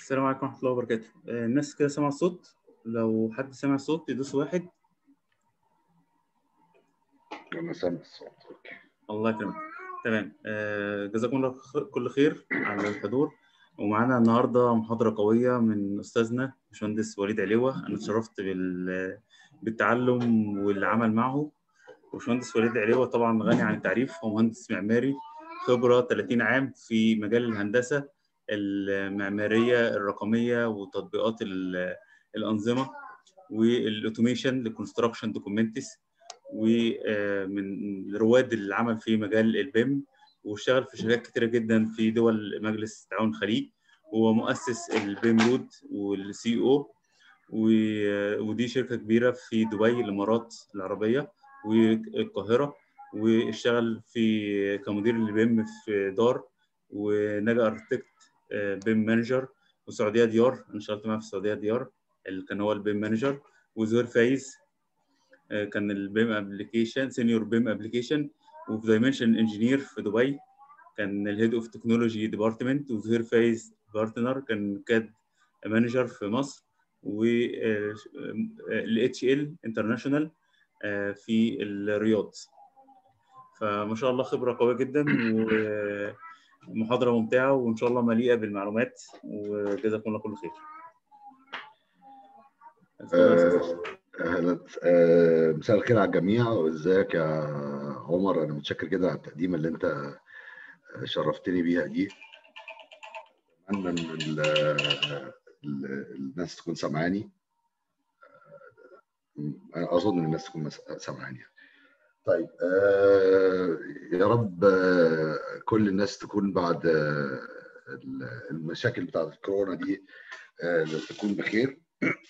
السلام عليكم ورحمة الله وبركاته آه، الناس كده سمع الصوت لو حد سمع الصوت يدوس واحد انا سامع الصوت اوكي الله يكرمك تمام آه، جزاكم الله خ- كل خير على الحضور ومعانا النهارده محاضرة قوية من أستاذنا باشمهندس وليد علوة أنا اتشرفت بال- بالتعلم والعمل معه وباشمهندس وليد علوة طبعا غني عن التعريف هو مهندس معماري خبرة 30 عام في مجال الهندسة المعمارية الرقمية وتطبيقات ال- الأنظمة والأوتوميشن للكونستراكشن دوكيومنتس ومن رواد العمل في مجال البيم واشتغل في شركات كتيرة جدا في دول مجلس التعاون الخليج هو مؤسس البيم رود والسي او ودي شركة كبيرة في دبي الإمارات العربية والقاهرة واشتغل في كمدير البيم في دار ونجا اركتكت بيم مانجر وسعودية ديار أنا اشتغلت معاه في السعودية ديار اللي كان هو البيم مانجر وزهير فايز آه، كان البيم ابلكيشن سينيور بيم ابلكيشن وفي دايمنشن انجينير في دبي كان الهيد اوف تكنولوجي ديبارتمنت وزهير فايز بارتنر كان كاد مانجر في مصر و الاتش ال انترناشونال في الرياض فما شاء الله خبره قويه جدا ومحاضره ممتعه وان شاء الله مليئه بالمعلومات وجزاكم الله كل خير آه، اهلا آه، مساء الخير على الجميع وازيك يا عمر انا متشكر جدا على التقديمه اللي انت شرفتني بيها دي اتمنى ان ال- ال- الناس تكون سامعاني انا اظن ان الناس تكون مس- سامعاني طيب آه، يا رب آه، كل الناس تكون بعد آه، المشاكل بتاعت الكورونا دي آه، تكون بخير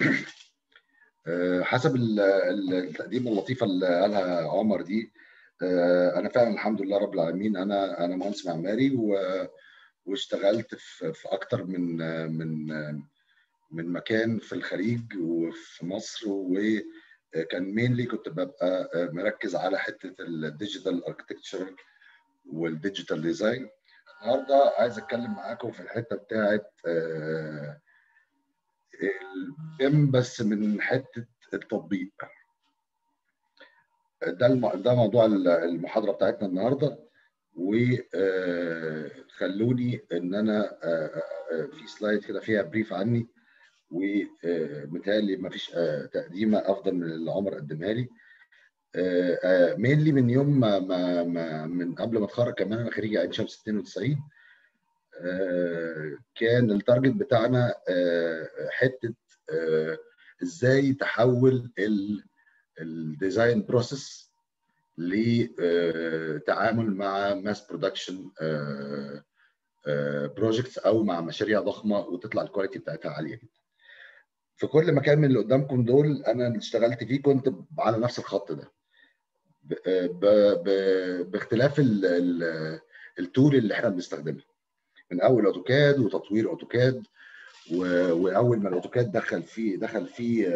آه، حسب ال- ال- التقديمه اللطيفه اللي قالها عمر دي آه، انا فعلا الحمد لله رب العالمين انا انا مهندس معماري و- واشتغلت في في اكتر من من من مكان في الخليج وفي مصر وكان مينلي كنت ببقى مركز على حته الديجيتال اركتكتشر والديجيتال ديزاين النهارده عايز اتكلم معاكم في الحته بتاعت آه، البيم بس من حته التطبيق ده الم... ده موضوع المحاضره بتاعتنا النهارده وخلوني ان انا آه، آه، في سلايد كده فيها بريف عني ومتهيألي ما فيش تقديمه افضل من اللي عمر قدمها لي مينلي من يوم ما, ما, ما من قبل ما اتخرج كمان انا خريج عين شمس 92 آه، كان التارجت بتاعنا آه، حته آه، ازاي تحول الديزاين بروسيس لتعامل مع ماس برودكشن بروجكتس او مع مشاريع ضخمه وتطلع الكواليتي بتاعتها عاليه جدا. في كل مكان من اللي قدامكم دول انا اللي اشتغلت فيه كنت على نفس الخط ده. ب ب ب باختلاف ال ال التول اللي احنا بنستخدمها. من اول اوتوكاد وتطوير اوتوكاد و- واول ما الاوتوكاد دخل فيه دخل فيه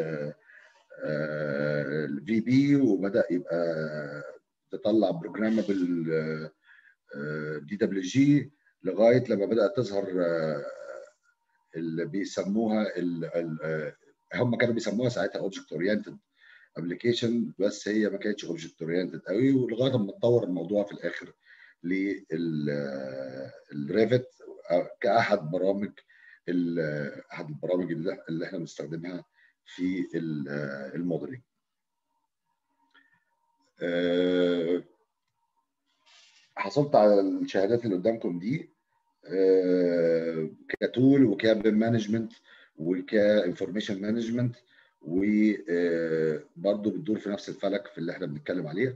الفي بي وبدا يبقى تطلع بروجرامبل دي دبليو جي لغايه لما بدات تظهر آه، اللي بيسموها ال- ال- آه، هم كانوا بيسموها ساعتها اوبجكت اورينتد ابلكيشن بس هي ما كانتش اوبجكت اورينتد قوي ولغايه ما اتطور الموضوع في الاخر للريفت كاحد برامج ال- احد البرامج اللي اللي احنا بنستخدمها في ال- الموديلنج آه، حصلت على الشهادات اللي قدامكم دي آه، كتول وكبيم مانجمنت وكانفورميشن مانجمنت وبرضه بتدور في نفس الفلك في اللي احنا بنتكلم عليه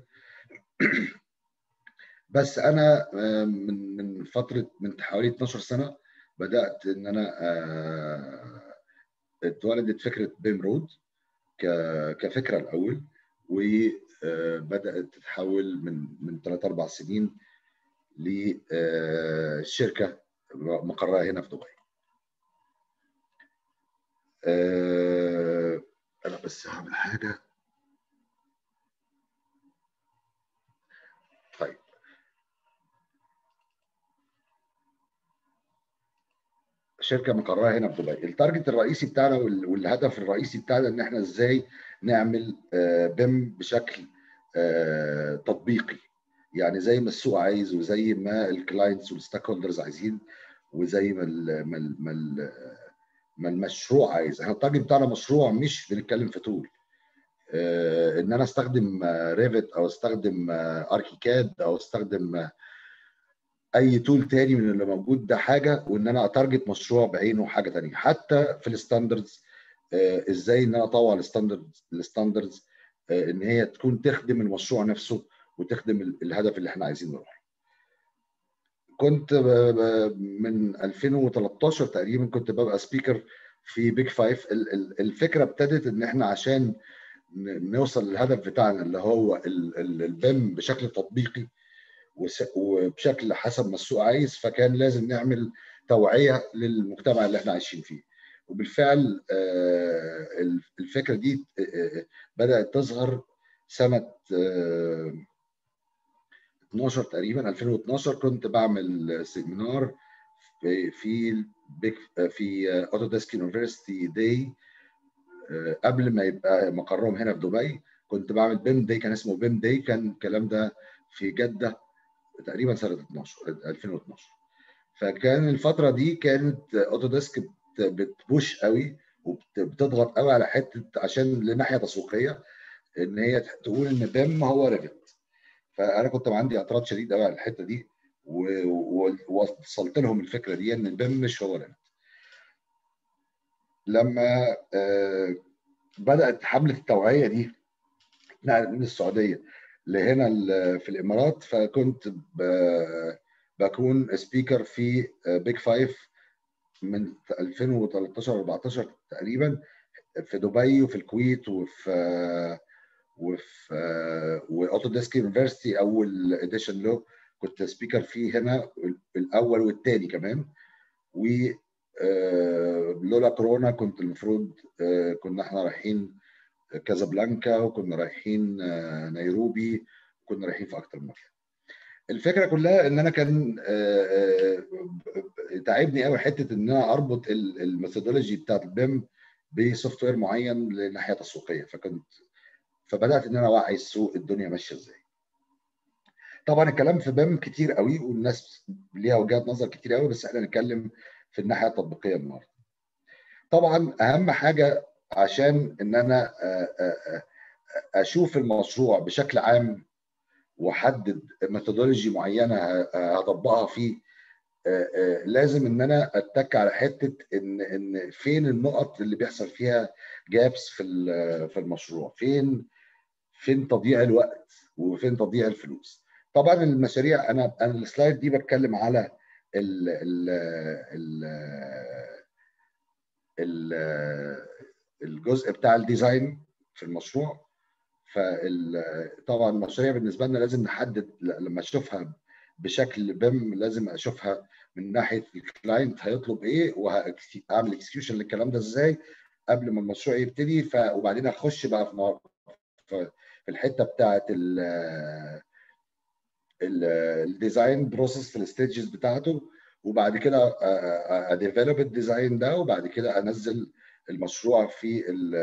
بس انا آه، من من فتره من حوالي 12 سنه بدات ان انا آه، اتولدت فكره بيم رود ك- كفكره الاول وبدات تتحول من من 3 4 سنين لشركه مقرها هنا في دبي. آه، انا بس هعمل حاجه طيب شركه مقرها هنا في دبي التارجت الرئيسي بتاعنا والهدف الرئيسي بتاعنا ان احنا ازاي نعمل بيم بشكل تطبيقي يعني زي ما السوق عايز وزي ما الكلاينتس والستيك هولدرز عايزين وزي ما ال ما ال ما, ال ما المشروع عايز احنا التارجت بتاعنا مشروع مش بنتكلم في تول ان انا استخدم ريفت او استخدم اركيكاد او استخدم اي تول تاني من اللي موجود ده حاجه وان انا اتارجت مشروع بعينه حاجه تانيه حتى في الستاندردز ازاي ان انا اطوع الستاندردز الستاندردز ان هي تكون تخدم المشروع نفسه وتخدم الهدف اللي احنا عايزين نروح كنت من 2013 تقريبا كنت ببقى سبيكر في بيج فايف الفكره ابتدت ان احنا عشان نوصل للهدف بتاعنا اللي هو البيم بشكل تطبيقي وبشكل حسب ما السوق عايز فكان لازم نعمل توعيه للمجتمع اللي احنا عايشين فيه وبالفعل الفكره دي بدات تظهر سنه 12 تقريبا 2012 كنت بعمل سيمينار في في في اوتوديسك يونيفرستي داي قبل ما يبقى مقرهم هنا في دبي كنت بعمل بيم داي كان اسمه بيم داي كان الكلام ده في جده تقريبا سنه 12 2012 فكان الفتره دي كانت اوتوديسك بتبوش قوي وبتضغط قوي على حته عشان لناحيه تسويقيه ان هي تقول ان بيم هو ريفت فانا كنت عندي اعتراض شديد قوي على الحته دي ووصلت لهم الفكره دي ان البيم مش هو ريفت لما بدات حمله التوعيه دي اتنقلت من السعوديه لهنا في الامارات فكنت بكون سبيكر في بيج فايف من 2013 14 تقريبا في دبي وفي الكويت وفي وفي واوتوديسك يونيفرستي اول اديشن له كنت سبيكر فيه هنا الاول والثاني كمان و لولا كورونا كنت المفروض كنا احنا رايحين كازابلانكا وكنا رايحين نيروبي وكنا رايحين في اكتر من مكان الفكره كلها ان انا كان تعبني قوي حته ان انا اربط الميثودولوجي بتاعت البيم بسوفت وير معين لناحيه تسويقيه فكنت فبدات ان انا اوعي السوق الدنيا ماشيه ازاي طبعا الكلام في بيم كتير قوي والناس ليها وجهات نظر كتير قوي بس احنا نتكلم في الناحيه التطبيقيه النهارده طبعا اهم حاجه عشان ان انا اشوف المشروع بشكل عام واحدد ميثودولوجي معينه هطبقها فيه لازم ان انا اتك على حته ان ان فين النقط اللي بيحصل فيها جابس في في المشروع فين فين تضييع الوقت وفين تضييع الفلوس طبعا المشاريع انا انا السلايد دي بتكلم على ال ال ال الجزء بتاع الديزاين في المشروع فطبعا المشاريع بالنسبه لنا لازم نحدد لما اشوفها بشكل بيم لازم اشوفها من ناحيه الكلاينت هيطلب ايه وهعمل اكسكيوشن للكلام ده ازاي قبل ما المشروع يبتدي ف وبعدين اخش بقى في في الحته بتاعه الديزاين بروسيس في الستيجز بتاعته وبعد كده اديفلوب الديزاين ده وبعد كده انزل المشروع في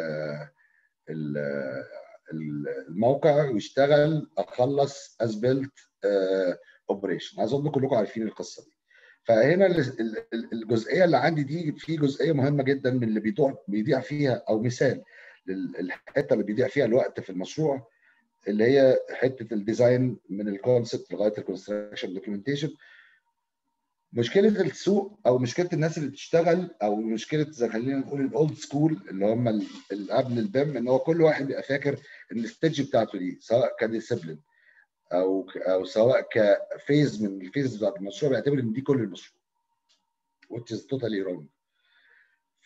الموقع ويشتغل اخلص از بيلت اوبريشن اظن كلكم عارفين القصه دي فهنا الجزئيه اللي عندي دي في جزئيه مهمه جدا من اللي بيضيع بيضيع فيها او مثال للحته اللي بيضيع فيها الوقت في المشروع اللي هي حته الديزاين من الكونسبت لغايه الكونستراكشن دوكيومنتيشن مشكله السوق او مشكله الناس اللي بتشتغل او مشكله زي خلينا نقول الاولد سكول اللي هم اللي قبل البيم ان هو كل واحد بيبقى فاكر ان الستيج بتاعته دي سواء كديسيبلين او او سواء كفيز من الفيز بتاعت المشروع بيعتبر ان دي كل المشروع which is totally wrong ف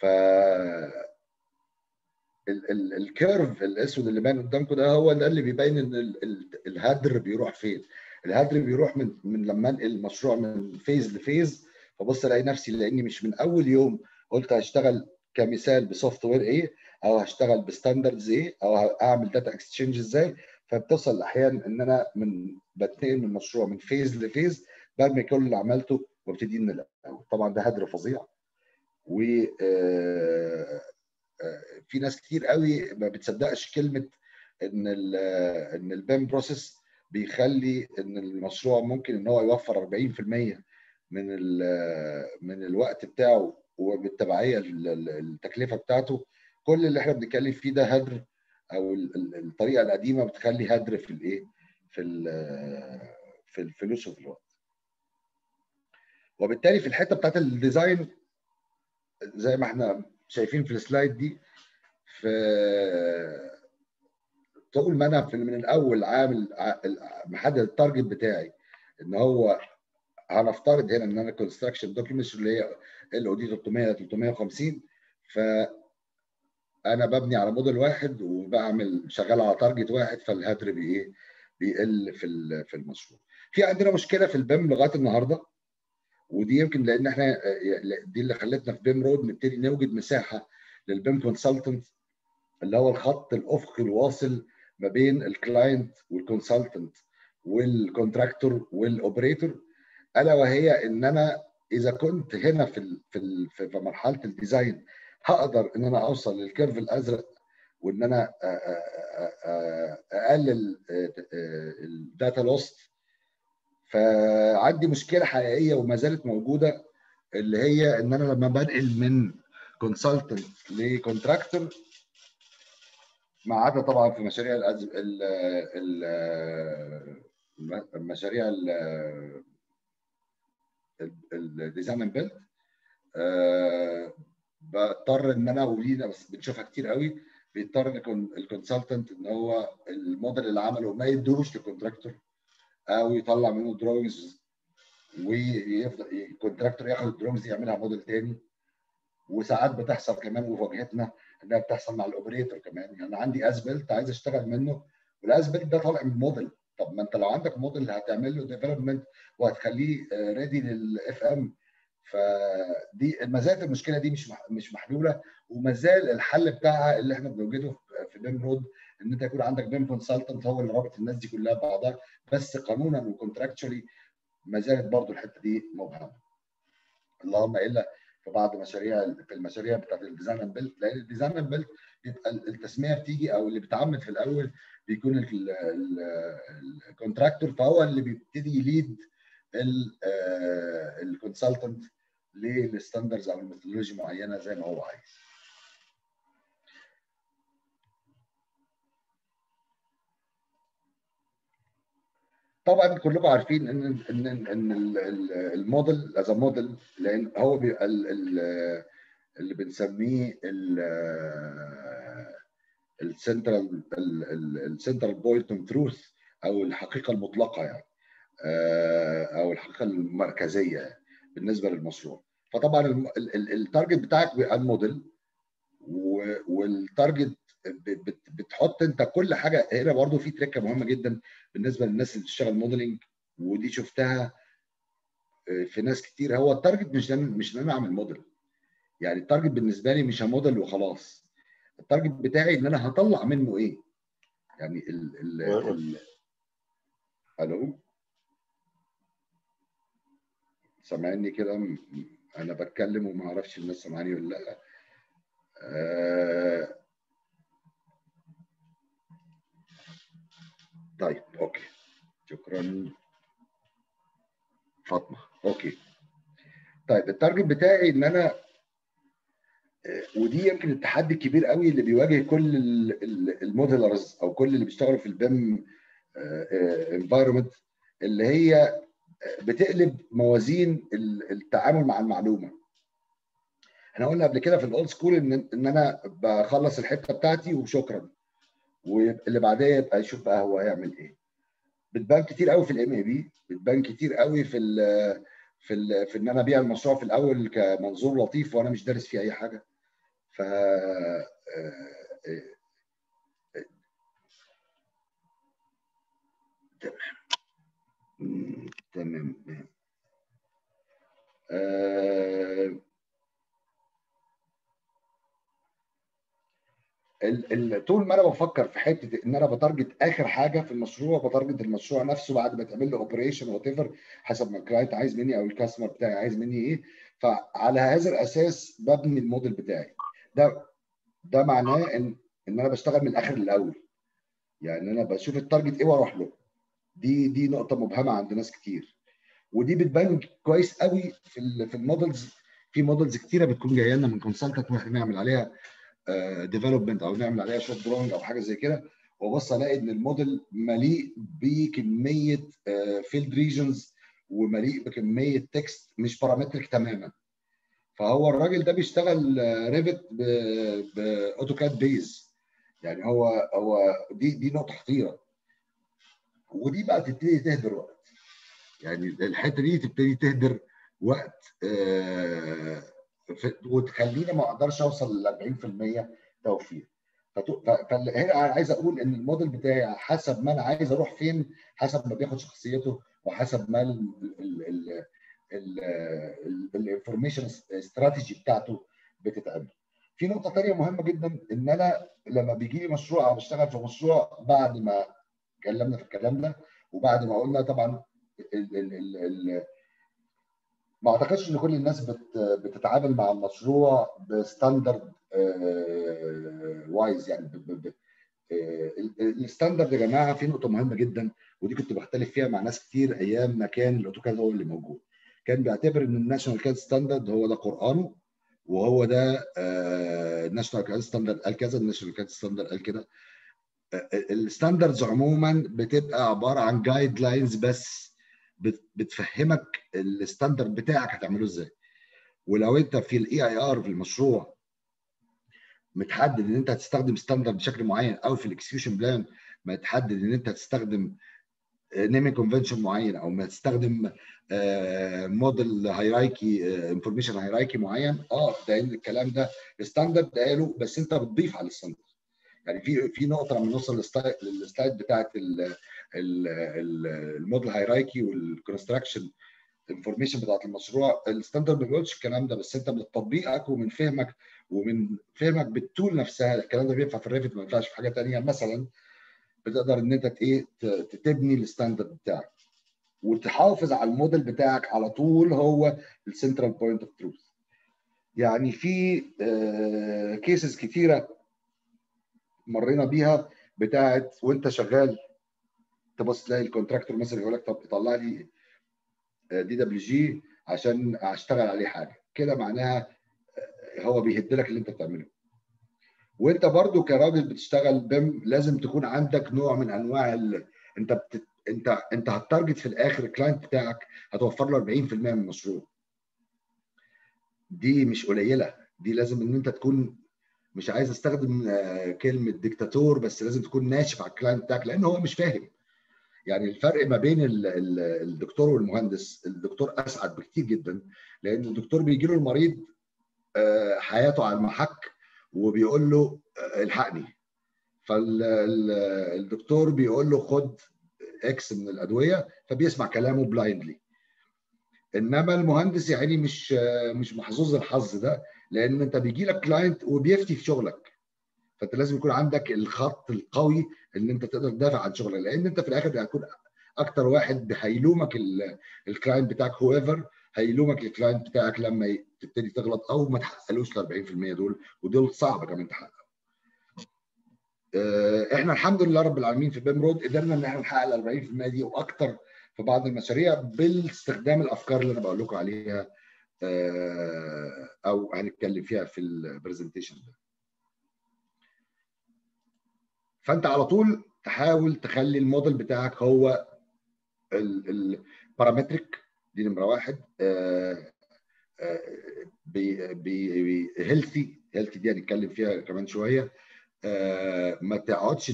الكيرف الاسود اللي باين قدامكم ده هو ده اللي بيبين ان الهدر بيروح فين الهدر بيروح من من لما انقل المشروع من فيز لفيز فبص الاقي نفسي لاني مش من اول يوم قلت هشتغل كمثال بسوفت وير ايه او هشتغل بستاندردز ايه او اعمل داتا اكسشينج ازاي فبتوصل احيانا ان انا من بتنقل من مشروع من فيز لفيز برمي كل اللي عملته وابتدي من الاول طبعا ده هدر فظيع و في ناس كتير قوي ما بتصدقش كلمه ان ال ان البيم بروسيس بيخلي ان المشروع ممكن ان هو يوفر 40% من من الوقت بتاعه وبالتبعيه التكلفه بتاعته كل اللي احنا بنتكلم فيه ده هدر او الطريقه القديمه بتخلي هدر في الايه في في الفلوس وفي الوقت وبالتالي في الحته بتاعت الديزاين زي ما احنا شايفين في السلايد دي في طول ما انا من الاول عامل محدد التارجت بتاعي ان هو هنفترض هنا ان انا كونستراكشن دوكيومنتس اللي هي ال او دي 300 350 ف انا ببني على موديل واحد وبعمل شغال على تارجت واحد فالهدر بايه بيقل في في المشروع في عندنا مشكله في البيم لغايه النهارده ودي يمكن لان احنا دي اللي خلتنا في بيم رود نبتدي نوجد مساحه للبيم كونسلتنت اللي هو الخط الافقي الواصل ما بين الكلاينت والكونسلتنت والكونتراكتور والاوبريتور الا وهي ان انا اذا كنت هنا في ال في ال في مرحله الديزاين هقدر ان انا اوصل للكيرف الازرق وان انا اقلل الداتا لوست فعندي مشكله حقيقيه وما زالت موجوده اللي هي ان انا لما بنقل من كونسلتنت لكونتراكتور ما عدا طبعا في مشاريع الأز... ال ال مشاريع الديزاين اند بيلد بضطر ان انا ولينا بس بنشوفها كتير قوي بيضطر الكونسلتنت ان هو الموديل اللي عمله ما يدوش للكونتراكتور او يطلع منه دروينجز ويفضل الكونتراكتور ياخد الدروينجز دي يعملها موديل تاني وساعات بتحصل كمان وفي واجهتنا انها بتحصل مع الاوبريتور كمان يعني عندي اسبلت عايز اشتغل منه والاسبلت ده طالع من موديل طب ما انت لو عندك موديل هتعمل له ديفلوبمنت وهتخليه ريدي للاف ام فدي ما زالت المشكله دي مش مش محلوله وما زال الحل بتاعها اللي احنا بنوجده في بيم رود ان انت يكون عندك بيم كونسلتنت هو اللي رابط الناس دي كلها ببعضها بس قانونا وكونتراكتشولي ما زالت برضو الحته دي مبهمه اللهم الا في بعض مشاريع في المشاريع بتاعت الديزاين اند بيلد لان الديزاين اند بيلد التسميه بتيجي او اللي بيتعمد في الاول بيكون الكونتراكتور فهو اللي بيبتدي يليد الكونسلتنت للستاندرز او الميثودولوجي معينه زي ما هو عايز. طبعا كلكم عارفين ان ان ان الموديل از موديل لان هو بيبقى اللي بنسميه السنترال السنترال بوينت اوف تروث او الحقيقه المطلقه يعني او الحقيقه المركزيه يعني بالنسبه للمشروع فطبعا التارجت بتاعك بيبقى الموديل والتارجت بتحط انت كل حاجه هنا برضو في تركه مهمه جدا بالنسبه للناس اللي بتشتغل موديلنج ودي شفتها في ناس كتير هو التارجت مش مش ان انا اعمل موديل يعني التارجت بالنسبه لي مش موديل وخلاص التارجت بتاعي ان انا هطلع منه ايه يعني ال ال ال الو سامعني كده انا بتكلم وما اعرفش الناس سامعاني ولا لا آه طيب اوكي شكرا فاطمه اوكي طيب التارجت بتاعي ان انا ودي يمكن التحدي الكبير قوي اللي بيواجه كل الموديلرز او كل اللي بيشتغلوا في البيم انفايرمنت اللي هي بتقلب موازين التعامل مع المعلومه احنا قلنا قبل كده في الاولد سكول ان ان انا بخلص الحته بتاعتي وشكرا واللي بعدها يبقى يشوف بقى هو هيعمل ايه بتبان كتير قوي في الام اي بي بتبان كتير قوي في ال في ال في ان انا ابيع المشروع في الاول كمنظور لطيف وانا مش دارس فيه اي حاجه ف تمام تمام آه طول ما انا بفكر في حته ان انا بتارجت اخر حاجه في المشروع بتارجت المشروع نفسه بعد ما تعمل له اوبريشن وات ايفر حسب ما الكلاينت عايز مني او الكاستمر بتاعي عايز مني ايه فعلى هذا الاساس ببني الموديل بتاعي ده ده معناه ان ان انا بشتغل من الاخر للاول يعني انا بشوف التارجت ايه واروح له دي دي نقطه مبهمه عند ناس كتير ودي بتبان كويس قوي في ال في المودلز في مودلز كتيره بتكون جايه لنا من كونسلتنت واحنا نعمل عليها ديفلوبمنت او نعمل عليها شويه دروينج او حاجه زي كده وابص الاقي ان الموديل مليء بكميه فيلد ريجنز ومليء بكميه تكست مش بارامتريك تماما فهو الراجل ده بيشتغل ريفت باوتوكاد بيز يعني هو هو دي دي نقطه خطيره ودي بقى تبتدي تهدر وقت يعني الحته دي تبتدي تهدر وقت آه وتخليني ما اقدرش اوصل ل 40% توفير فهنا انا عايز اقول ان الموديل بتاعي حسب ما انا عايز اروح فين حسب ما بياخد شخصيته وحسب ما الانفورميشن استراتيجي بتاعته بتتعمل. في نقطه ثانيه مهمه جدا ان انا لما بيجي لي مشروع او بشتغل في مشروع بعد ما اتكلمنا في الكلام ده وبعد ما قلنا طبعا ال ال ال ال ما اعتقدش ان كل الناس بت بتتعامل مع المشروع بستاندرد وايز يعني الستاندرد يا جماعه في نقطه مهمه جدا ودي كنت بختلف فيها مع ناس كتير ايام ما كان الاوتوكاد هو اللي موجود كان بيعتبر ان الناشونال كاد ستاندرد هو ده قرانه وهو ده الناشونال كاد ستاندرد قال كذا الناشونال كاد ستاندرد قال كده الستاندردز عموما بتبقى عباره عن جايد لاينز بس بتفهمك الستاندرد بتاعك هتعمله ازاي ولو انت في الاي اي ار في المشروع متحدد ان انت هتستخدم ستاندرد بشكل معين او في الاكسكيوشن بلان متحدد ان انت هتستخدم نيمينج كونفنشن معين او ما تستخدم موديل هيرايكي انفورميشن هيرايكي معين اه ده الكلام ده الستاندرد قالوا بس انت بتضيف على الستاندرد يعني في في نقطه لما نوصل للسلايد بتاعت الموديل هيرايكي والكونستراكشن انفورميشن بتاعت المشروع الستاندرد ما بيقولش الكلام ده بس انت من تطبيقك ومن فهمك ومن فهمك بالتول نفسها الكلام ده بينفع في الريفت ما ينفعش في حاجه ثانيه مثلا بتقدر ان انت ايه تبني الستاندرد بتاعك وتحافظ على الموديل بتاعك على طول هو السنترال بوينت اوف تروث يعني في كيسز كتيره مرينا بيها بتاعت وانت شغال تبص تلاقي الكونتراكتور مثلا يقول لك طب طلع لي دي دبليو جي عشان اشتغل عليه حاجه كده معناها هو بيهد لك اللي انت بتعمله وانت برضو كراجل بتشتغل بيم لازم تكون عندك نوع من انواع ال... انت بت... انت انت هتارجت في الاخر الكلاينت بتاعك هتوفر له 40% من المشروع دي مش قليله دي لازم ان انت تكون مش عايز استخدم كلمه ديكتاتور بس لازم تكون ناشف على الكلاينت بتاعك لان هو مش فاهم يعني الفرق ما بين الدكتور والمهندس الدكتور اسعد بكتير جدا لان الدكتور بيجي له المريض حياته على المحك وبيقول له الحقني فالدكتور بيقول له خد اكس من الادويه فبيسمع كلامه بلايندلي انما المهندس يعني مش مش محظوظ الحظ ده لان انت بيجي لك كلاينت وبيفتي في شغلك فانت لازم يكون عندك الخط القوي ان انت تقدر تدافع عن شغلك لان انت في الاخر هتكون اكتر واحد هيلومك الكلاينت بتاعك هو ايفر هيلومك الكلاينت بتاعك لما تبتدي تغلط او ما تحققلوش ال 40% دول ودول صعبه كمان تحققهم. احنا الحمد لله رب العالمين في بيم رود قدرنا ان احنا نحقق ال 40% دي واكتر في بعض المشاريع باستخدام الافكار اللي انا بقول لكم عليها او هنتكلم فيها في البرزنتيشن ده. فانت على طول تحاول تخلي الموديل بتاعك هو البارامتريك دي نمره واحد هيلثي هيلثي دي هنتكلم فيها كمان شويه ما تقعدش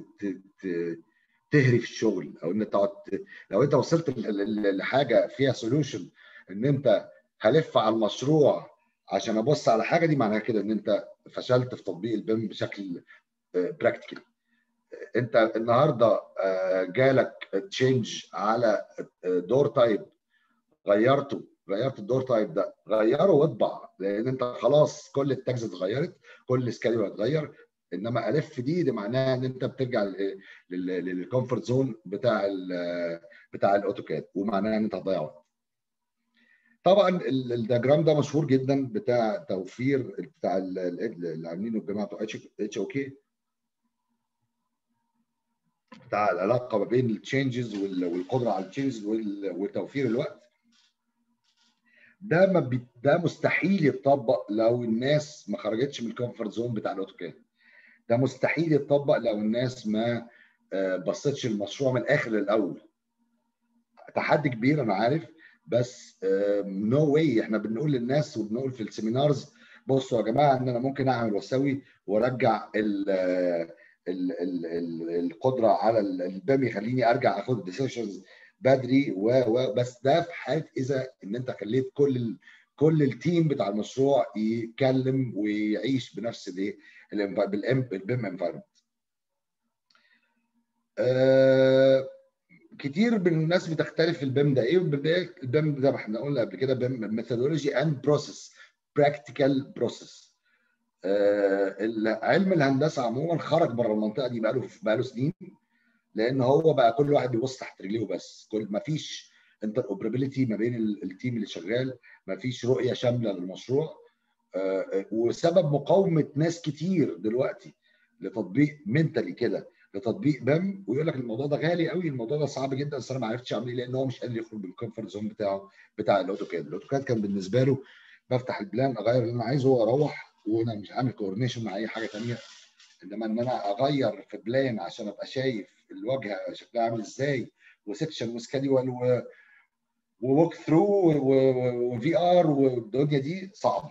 تهري في الشغل او ان انت تقعد لو انت وصلت لحاجه فيها سوليوشن ان انت هلف على المشروع عشان ابص على حاجه دي معناها كده ان انت فشلت في تطبيق البيم بشكل براكتيكال انت النهارده جالك تشينج على دور تايب غيرته غيرت الدور تايب ده غيره واطبع لان انت خلاص كل التاجز اتغيرت كل السكادول اتغير انما الف دي دي معناها ان انت بترجع للكومفورت زون بتاع ال بتاع الاوتوكاد ومعناها ان انت هتضيع وقت طبعا الدياجرام ده مشهور جدا بتاع توفير بتاع اللي عاملينه الجماعه بتوع اتش او كي بتاع العلاقه ما بين التشينجز والقدره على التشينجز وتوفير الوقت ده ما بي... ده مستحيل يتطبق لو الناس ما خرجتش من الكومفورت زون بتاع الاوتوكاد ده مستحيل يتطبق لو الناس ما بصتش المشروع من الاخر للاول تحدي كبير انا عارف بس نو no واي احنا بنقول للناس وبنقول في السيمينارز بصوا يا جماعه ان انا ممكن اعمل واسوي وارجع ال ال ال ال القدره على البام يخليني ارجع اخد ديسيشنز بدري و, و بس ده في حاله اذا ان انت خليت كل ال كل التيم بتاع المشروع يتكلم ويعيش بنفس الايه بالبيم انفايرمنت أه كتير من الناس بتختلف في البيم ده ايه البيم ده احنا قلنا قبل كده بيم ميثودولوجي اند بروسيس براكتيكال بروسيس علم الهندسه عموما خرج بره المنطقه دي بقاله بقاله سنين لان هو بقى كل واحد بيبص تحت رجليه بس كل ما فيش انتر اوبرابيلتي ما بين التيم اللي شغال ما فيش رؤيه شامله للمشروع وسبب مقاومه ناس كتير دلوقتي لتطبيق منتلي كده لتطبيق بام ويقول لك الموضوع ده غالي قوي الموضوع ده صعب جدا بس انا ما عرفتش اعمل ايه لان هو مش قادر يخرج من الكومفورت زون بتاعه بتاع الاوتوكاد الاوتوكاد كان بالنسبه له بفتح البلان اغير اللي انا عايزه واروح وانا مش عامل كورنيشن مع اي حاجه ثانيه انما ان انا اغير في بلان عشان ابقى شايف الواجهه شكلها عامل ازاي وسكشن وسكادول و ووك ثرو وفي ار والدنيا دي صعبه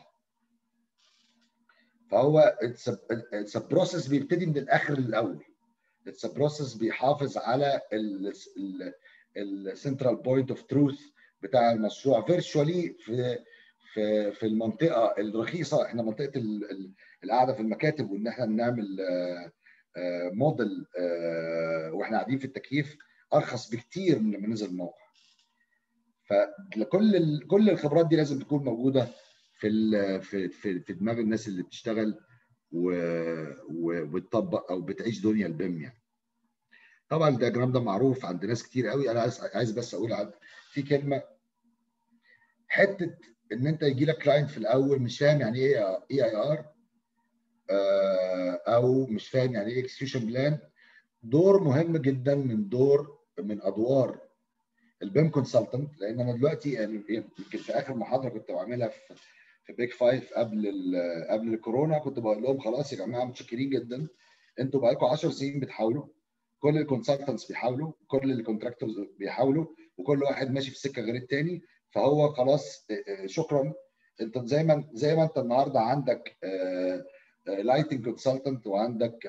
فهو اتس بروسيس بيبتدي من الاخر للاول اتس بروسيس بيحافظ على السنترال بوينت اوف تروث بتاع المشروع فيرتشوالي في في في المنطقه الرخيصه احنا منطقه القعده في المكاتب وان احنا نعمل موديل واحنا قاعدين في التكييف ارخص بكتير من لما ننزل الموقع فكل كل الخبرات دي لازم تكون موجوده في في في, في دماغ الناس اللي بتشتغل وبتطبق او بتعيش دنيا البيم يعني طبعا الدياجرام ده معروف عند ناس كتير قوي انا عايز عايز بس اقول عن في كلمه حته ان انت يجي لك كلاينت في الاول مش فاهم يعني ايه اي اي ار او مش فاهم يعني ايه اكسكيوشن بلان دور مهم جدا من دور من ادوار البيم كونسلتنت لان انا دلوقتي يعني يمكن في اخر محاضره كنت بعملها في في بيج فايف قبل قبل الكورونا كنت بقول لهم خلاص يا جماعه متشكرين جدا انتوا بقالكم 10 سنين بتحاولوا كل الكونسلتنتس بيحاولوا كل الكونتراكتورز بيحاولوا وكل واحد ماشي في سكه غير الثاني فهو خلاص شكرا انت زي ما زي ما انت النهارده عندك لايتنج كونسلتنت وعندك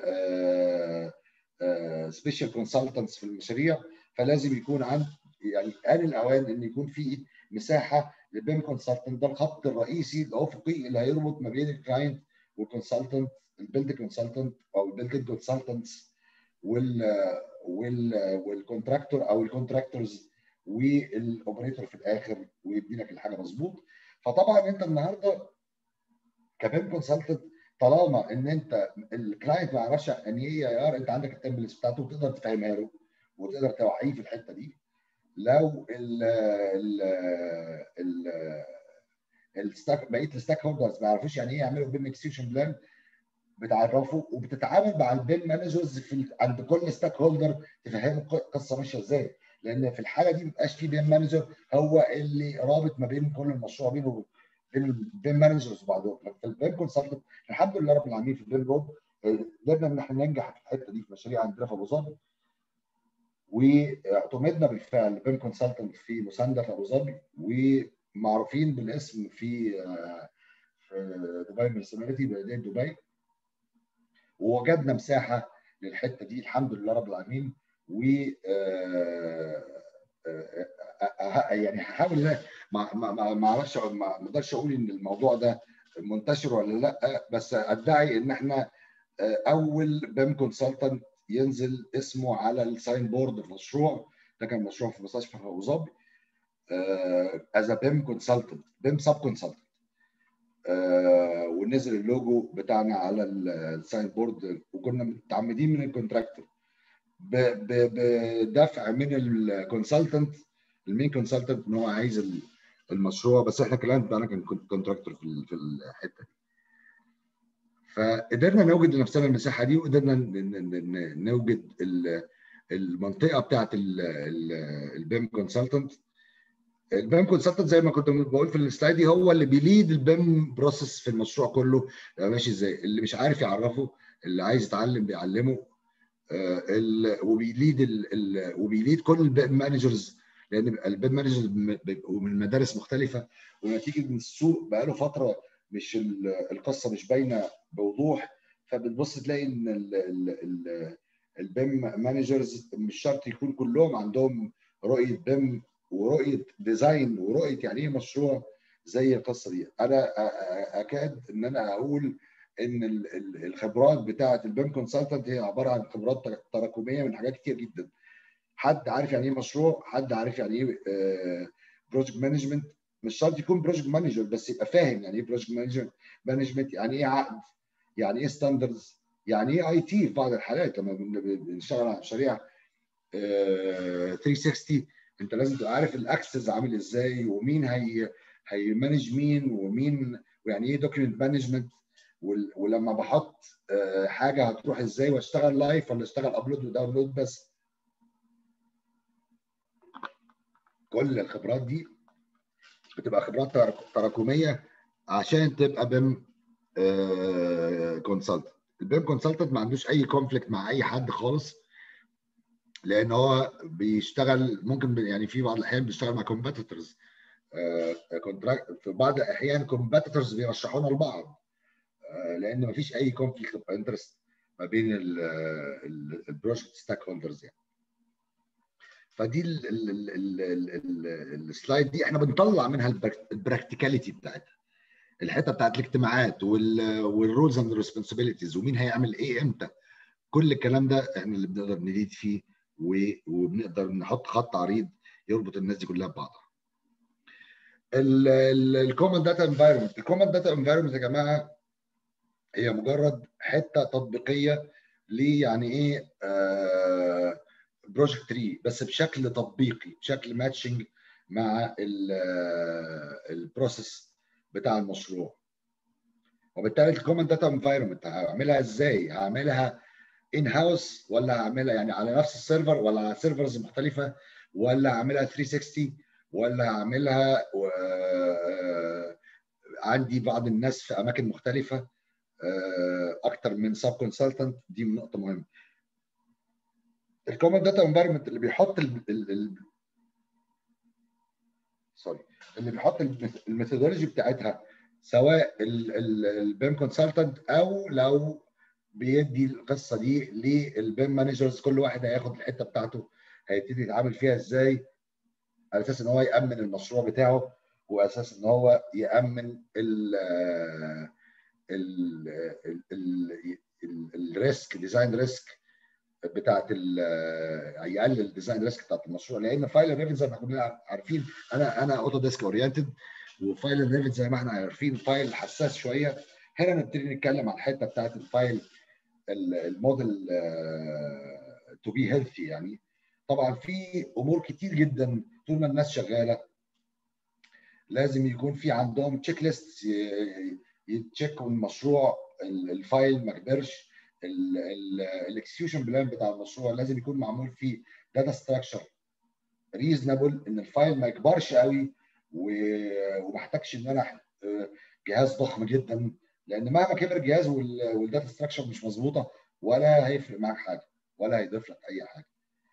سبيشال كونسلتنتس في المشاريع فلازم يكون عند يعني آن الاوان ان يكون في مساحه للبيم كونسلتنت ده الخط الرئيسي الافقي اللي هيربط ما بين الكلاينت والكونسلتنت البيلد كونسلتنت او البيلد كونسلتنتس وال وال والكونتراكتور او الكونتراكتورز والاوبريتور في الاخر ويبني لك الحاجه مظبوط فطبعا انت النهارده كبيم كونسلتنت طالما ان انت الكلاينت ما يعرفش يعني ايه اي ار انت عندك التمبلتس بتاعته وتقدر تفهمها له وتقدر توعيه في الحته دي لو ال ال ال الستاك بقيه الستاك هولدرز ما يعرفوش يعني ايه يعملوا بيم اكسكيوشن بلان بتعرفه وبتتعامل مع البيم مانجرز في عند كل ستاك هولدر تفهمه القصه ماشيه ازاي لان في الحاله دي ما بيبقاش في بيم مانجر هو اللي رابط ما بين كل المشروع بينه بين البيم مانجرز وبعضهم في البيم كونسلتنت الحمد لله رب العالمين في البيم رود قدرنا ان احنا ننجح في الحته دي في مشاريع عندنا في ابو ظبي واعتمدنا بالفعل بيم كونسلتنت في مسانده في ابو ظبي ومعروفين بالاسم في في دبي ميرسوناليتي بلديه دبي ووجدنا مساحه للحته دي الحمد لله رب العالمين و يعني هحاول ما ما ما اعرفش ما اقدرش اقول ان الموضوع ده منتشر ولا لا بس ادعي ان احنا اول بيم كونسلتنت ينزل اسمه على الساين بورد في مشروع ده كان مشروع في مستشفى في ابو ظبي از بيم كونسلتنت بيم سب كونسلتنت ونزل اللوجو بتاعنا على الساين بورد وكنا متعمدين من الكونتراكتور بدفع من الكونسلتنت المين كونسلتنت ان هو عايز المشروع بس احنا كلاينت انا كان كنت كونتراكتور في في الحته دي فقدرنا نوجد لنفسنا المساحه دي وقدرنا نوجد المنطقه بتاعت البيم كونسلتنت البيم كونسلتنت زي ما كنت بقول في السلايد دي هو اللي بيليد البيم بروسيس في المشروع كله ماشي ازاي اللي مش عارف يعرفه اللي عايز يتعلم بيعلمه وبيليد وبيليد كل البيم مانجرز لان البيم مانجرز بيبقوا من مدارس مختلفه ونتيجه ان السوق بقاله فتره مش القصه مش باينه بوضوح فبتبص تلاقي ان البيم مانجرز مش شرط يكون كلهم عندهم رؤيه بيم ورؤيه ديزاين ورؤيه يعني ايه مشروع زي القصه دي انا اكاد ان انا اقول ان الخبرات بتاعه البيم كونسلتنت هي عباره عن خبرات تراكميه من حاجات كتير جدا حد عارف يعني ايه مشروع حد عارف يعني ايه بروجكت مانجمنت مش شرط يكون بروجكت مانجر بس يبقى فاهم يعني ايه بروجكت مانجر مانجمنت يعني ايه عقد يعني ايه ستاندردز يعني ايه اي تي في بعض الحالات لما بنشتغل على مشاريع 360 انت لازم تبقى عارف الاكسس عامل ازاي ومين هي هيمانج مين ومين ويعني ايه دوكيمنت مانجمنت ولما بحط حاجه هتروح ازاي واشتغل لايف ولا اشتغل ابلود وداونلود بس كل الخبرات دي بتبقى خبرات تراكميه عشان تبقى بيم كونسلتنت البيم كونسلتنت ما عندوش اي كونفليكت مع اي حد خالص لان هو بيشتغل ممكن يعني في بعض الاحيان بيشتغل مع كومبيتيتورز في بعض الاحيان كومبيتيتورز بيرشحونا لبعض لان ما فيش اي كونفليكت اوف انترست ما بين البروجكت ستاك هولدرز يعني فدي السلايد دي احنا بنطلع منها البراكتيكاليتي بتاعتها الحته بتاعت الاجتماعات والرولز اند ريسبونسابيلتيز ومين هيعمل ايه امتى كل الكلام ده احنا اللي بنقدر نليد فيه وبنقدر نحط خط عريض يربط الناس دي كلها ببعضها. الكومن داتا انفايرمنت الكومن داتا انفايرمنت يا جماعه هي مجرد حته تطبيقيه ليه يعني ايه بروجكت تري بس بشكل تطبيقي بشكل ماتشنج مع البروسيس بتاع المشروع وبالتالي الكومن داتا انفايرمنت هعملها ازاي؟ هعملها ان هاوس ولا هعملها يعني على نفس السيرفر ولا على سيرفرز مختلفه ولا هعملها 360 ولا هعملها عندي بعض الناس في اماكن مختلفه اكتر من سب كونسلتنت دي نقطه مهمه الكومن داتا انفايرمنت اللي بيحط ال سوري اللي بيحط الميثودولوجي بتاعتها سواء البيم كونسلتنت او لو بيدي القصه دي للبيم مانجرز كل واحد هياخد الحته بتاعته هيبتدي يتعامل فيها ازاي على اساس ان هو يامن المشروع بتاعه واساس ان هو يامن ال ال الريسك ديزاين ريسك بتاعت يقلل الديزاين ريسك بتاعت المشروع لان فايل الريفت زي ما كنا عارفين انا انا اوتو ديسك اورينتد وفايل الريفت زي ما احنا عارفين فايل حساس شويه هنا نبتدي نتكلم عن الحته بتاعت الفايل الموديل تو بي هيلثي يعني طبعا في امور كتير جدا طول ما الناس شغاله لازم يكون في عندهم تشيك ليست يتشيكوا المشروع الفايل ما كبرش الاكسكيوشن بلان بتاع المشروع لازم يكون معمول فيه داتا ستراكشر ريزنبل ان الفايل ما يكبرش قوي وما احتاجش ان انا جهاز ضخم جدا لان مهما كبر الجهاز والداتا ستراكشر مش مظبوطه ولا هيفرق معاك حاجه ولا هيضيف لك اي حاجه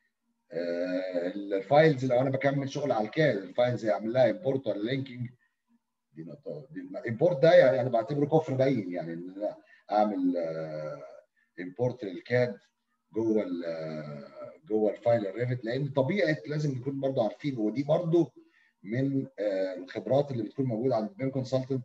الفايلز لو انا بكمل شغل على الكاد الفايلز اعمل لها امبورت ولا لينكينج دي نقطه الامبورت ده يعني انا بعتبره كفر باين يعني ان انا اعمل امبورت للكاد جوه ال جوه الفايل الريفت لان طبيعه لازم نكون برضه عارفين ودي برضه من الخبرات اللي بتكون موجوده عند البيم كونسلتنت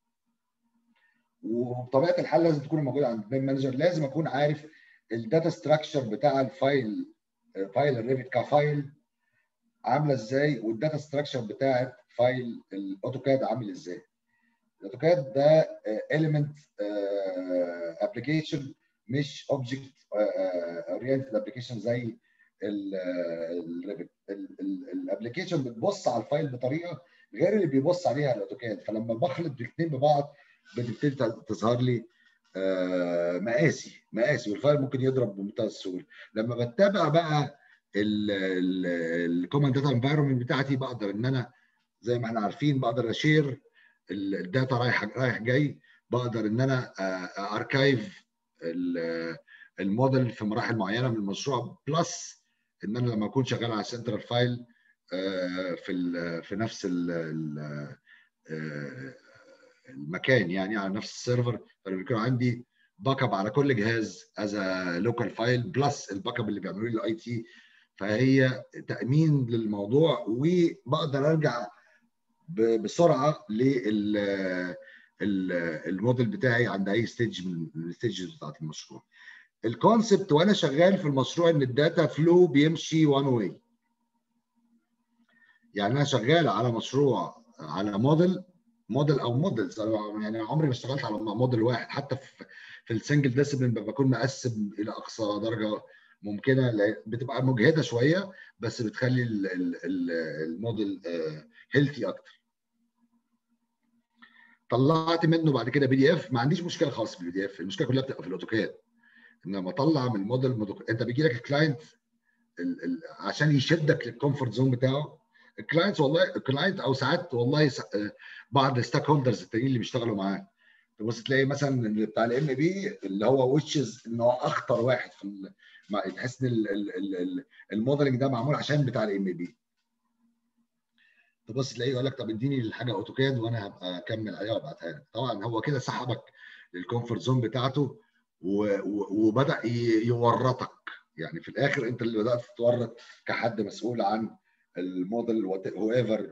وبطبيعه الحال لازم تكون موجوده عند البيم مانجر لازم اكون عارف الداتا ستراكشر بتاع الفايل فايل الريفت كفايل عامله ازاي والداتا ستراكشر بتاعت فايل الاوتوكاد عامل ازاي الاوتوكاد ده element ابلكيشن مش اوبجكت اورينتد ابلكيشن زي الريفت الابلكيشن بتبص على الفايل بطريقه غير اللي بيبص عليها الاوتوكاد فلما بخلط الاثنين ببعض بتبتدي تظهر لي مقاسي مقاسي والفايل ممكن يضرب بمنتهى السهوله لما بتابع بقى الكوماند داتا انفايرمنت بتاعتي بقدر ان انا زي ما احنا عارفين بقدر اشير الداتا رايح رايح جاي بقدر ان انا اركايف الموديل في مراحل معينه من المشروع بلس ان انا لما اكون شغال على سنترال فايل في في نفس المكان يعني على نفس السيرفر فلما يكون عندي باك اب على كل جهاز از لوكال فايل بلس الباك اب اللي بيعملوا لي الاي تي فهي تامين للموضوع وبقدر ارجع بسرعه للموديل بتاعي عند اي ستيج من الستيجز بتاعت المشروع. الكونسبت وانا شغال في المشروع ان الداتا فلو بيمشي وان واي. يعني انا شغال على مشروع على موديل موديل او موديلز يعني عمري ما اشتغلت على موديل واحد حتى في في السنجل ديسبلين بكون مقسم الى اقصى درجه ممكنه بتبقى مجهده شويه بس بتخلي الموديل هيلثي اكتر طلعت منه بعد كده بي دي اف ما عنديش مشكله خالص بالبي دي اف المشكله كلها بتبقى في الاوتوكاد انما اطلع من الموديل مدك... انت بيجي لك الكلاينت ال... ال... عشان يشدك للكومفورت زون بتاعه الكلاينت والله الكلاينت او ساعات والله س... بعض الستيك هولدرز التانيين اللي بيشتغلوا معاه تبص تلاقي مثلا بتاع الام بي اللي هو ويتشز ان هو اخطر واحد في ال... تحس ان الموديلنج ده معمول عشان بتاع الام بي تبص تلاقيه يقول لك طب اديني الحاجه اوتوكاد وانا هبقى اكمل عليها وابعتها لك طبعا هو كده سحبك للكومفورت زون بتاعته وبدا يورطك يعني في الاخر انت اللي بدات تتورط كحد مسؤول عن الموديل هو ايفر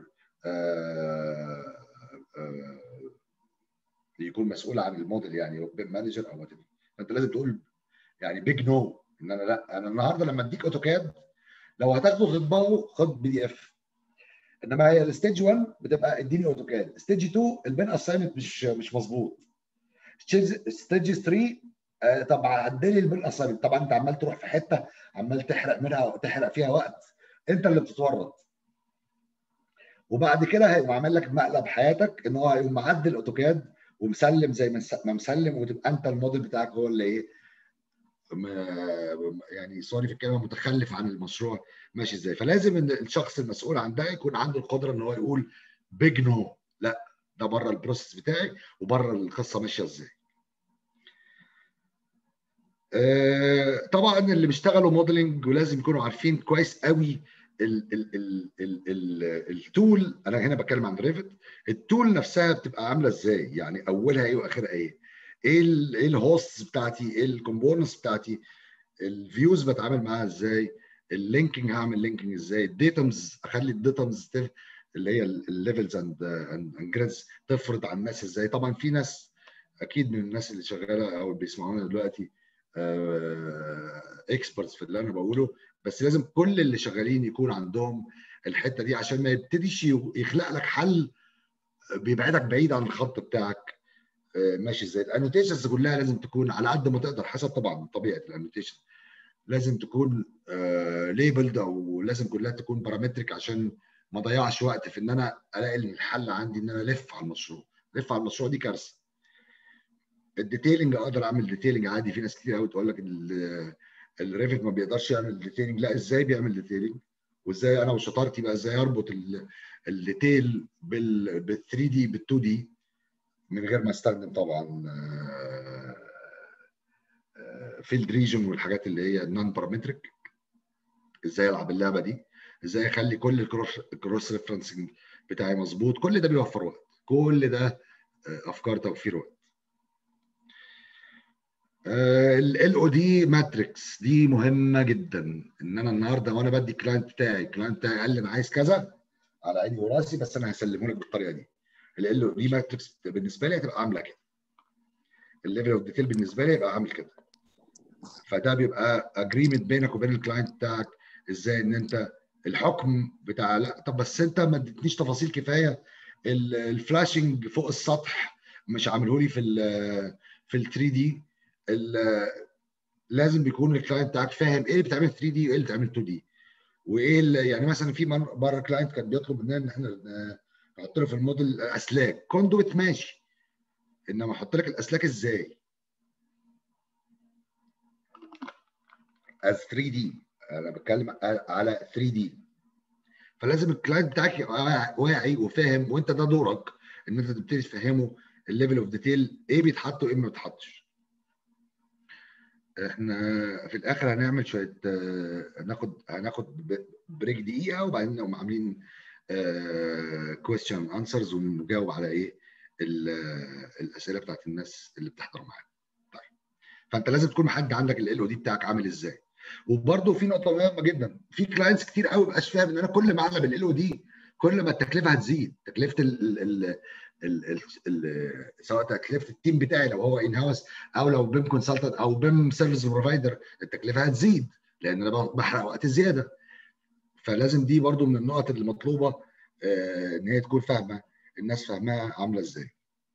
يكون مسؤول عن الموديل يعني مانجر او وات فانت لازم تقول يعني بيج نو no. ان انا لا انا النهارده لما اديك اوتوكاد لو هتاخده تطبقه خد بي دي اف انما هي الستيج 1 بتبقى اديني اوتوكاد ستيج 2 البين اساينمنت مش مش مظبوط ستيج 3 آه طب عدل لي البين اساينمنت طبعا انت عمال تروح في حته عمال تحرق منها تحرق فيها وقت انت اللي بتتورط وبعد كده هيقوم عامل لك مقلب حياتك ان هو هيقوم معدل اوتوكاد ومسلم زي ما مسلم وتبقى انت الموديل بتاعك هو اللي ايه يعني سوري في الكلمه متخلف عن المشروع ماشي ازاي فلازم ان الشخص المسؤول عن ده يكون عنده القدره ان هو يقول بيج نو no. لا ده بره البروسيس بتاعي وبره القصه ماشيه ازاي آه طبعا اللي بيشتغلوا موديلنج ولازم يكونوا عارفين كويس قوي ال ال ال ال ال التول انا هنا بتكلم عن ريفت التول نفسها بتبقى عامله ازاي يعني اولها ايه واخرها ايه ايه ال ايه الهوست بتاعتي ايه الكومبوننتس بتاعتي الفيوز بتعامل معاها ازاي اللينكينج هعمل لينكينج ازاي الديتمز اخلي الديتمز اللي هي الليفلز اند اند جريدز تفرض على الناس ازاي طبعا في ناس اكيد من الناس اللي شغاله او بيسمعونا دلوقتي اكسبرتس في اللي انا بقوله بس لازم كل اللي شغالين يكون عندهم الحته دي عشان ما يبتديش يخلق لك حل بيبعدك بعيد عن الخط بتاعك ماشي ازاي الانوتيشنز كلها لازم تكون على قد ما تقدر حسب طبعا طبيعه الانوتيشن لازم تكون ليبلد او لازم كلها تكون بارامتريك عشان ما اضيعش وقت في ان انا الاقي الحل عندي ان انا الف على المشروع الف على المشروع دي كارثه الديتيلنج اقدر اعمل ديتيلنج عادي في ناس كتير قوي تقول لك الريفت ما بيقدرش يعمل ديتيلنج لا ازاي بيعمل ديتيلنج وازاي انا وشطارتي بقى ازاي اربط الديتيل بال 3 دي بال 2 دي من غير ما استخدم طبعا فيلد ريجن والحاجات اللي هي نون بارامتريك ازاي العب اللعبه دي ازاي اخلي كل الكروس ريفرنسنج بتاعي مظبوط كل ده بيوفر وقت كل ده افكار توفير وقت ال او دي ماتريكس دي مهمه جدا ان انا النهارده وانا بدي الكلاينت بتاعي الكلاينت بتاعي قال لي انا عايز كذا على عيني وراسي بس انا هسلمه لك بالطريقه دي ال او دي ماتريكس بالنسبه لي هتبقى عامله كده الليفل اوف ديتيل بالنسبه لي هيبقى عامل كده فده بيبقى اجريمنت بينك وبين الكلاينت بتاعك ازاي ان انت الحكم بتاع لا طب بس انت ما اديتنيش تفاصيل كفايه الفلاشنج فوق السطح مش عامله لي في ال في ال 3 دي لازم بيكون الكلاينت بتاعك فاهم ايه اللي بتعمل 3 دي وايه اللي بتعمل 2 دي وايه اللي يعني مثلا في مره كلاينت كان بيطلب مننا ان احنا احط له في الموديل اسلاك كوندويت ماشي انما احط لك الاسلاك ازاي از 3 دي انا بتكلم على 3 دي فلازم الكلاينت بتاعك يبقى واعي وفاهم وانت ده دورك ان انت تبتدي تفهمه الليفل اوف ديتيل ايه بيتحط وايه ما بيتحطش احنا في الاخر هنعمل شويه هناخد هناخد بريك دقيقه وبعدين نقوم عاملين كويستشن انسرز ونجاوب على ايه الاسئله بتاعت الناس اللي بتحضر معانا طيب فانت لازم تكون محدد عندك ال او دي بتاعك عامل ازاي وبرده في نقطه مهمه جدا في كلاينتس كتير قوي مبقاش فاهم ان انا كل ما اعلى بالال او دي كل ما التكلفه هتزيد تكلفه ال ال ال ال سواء تكلفه التيم بتاعي لو هو ان هاوس او لو بيم كونسلتنت او بيم سيرفيس بروفايدر التكلفه هتزيد لان انا بحرق وقت زياده فلازم دي برضو من النقط اللي مطلوبه ان هي تكون فاهمه الناس فاهماها عامله ازاي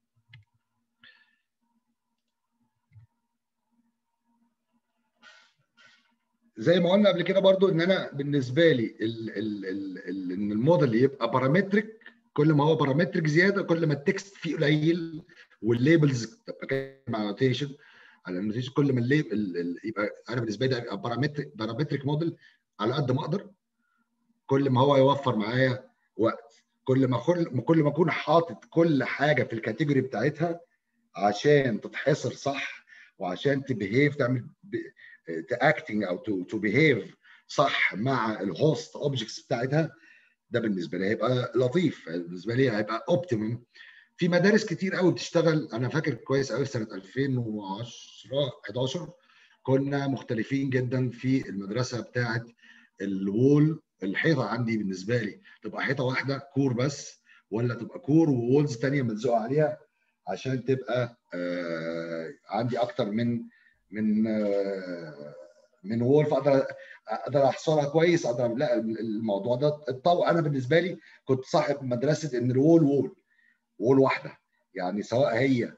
زي ما قلنا قبل كده برضو ان انا بالنسبه لي ال ال ال ال ان الموديل يبقى بارامتريك كل ما هو بارامتريك زياده كل ما التكست فيه قليل والليبلز تبقى كده مع نوتيشن على النوتيشن كل ما الليبل يبقى انا بالنسبه لي يبقى بارامتريك بارامتريك موديل على قد ما اقدر كل ما هو يوفر معايا وقت كل ما كل كل ما اكون حاطط كل حاجه في الكاتيجوري بتاعتها عشان تتحصر صح وعشان تبيهيف تعمل تاكتنج او تو تو بيهيف صح مع الهوست اوبجكتس بتاعتها ده بالنسبه لي هيبقى لطيف بالنسبه لي هيبقى اوبتيمم في مدارس كتير قوي بتشتغل انا فاكر كويس قوي سنه 2010 11 كنا مختلفين جدا في المدرسه بتاعه الوول الحيطه عندي بالنسبه لي تبقى حيطه واحده كور بس ولا تبقى كور وولز ثانيه ملزوقه عليها عشان تبقى آه عندي اكتر من من آه من وول فاقدر اقدر احصرها كويس اقدر لا الموضوع ده اتطور انا بالنسبه لي كنت صاحب مدرسه ان الوول وول وول واحده يعني سواء هي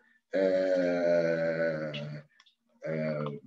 آه آه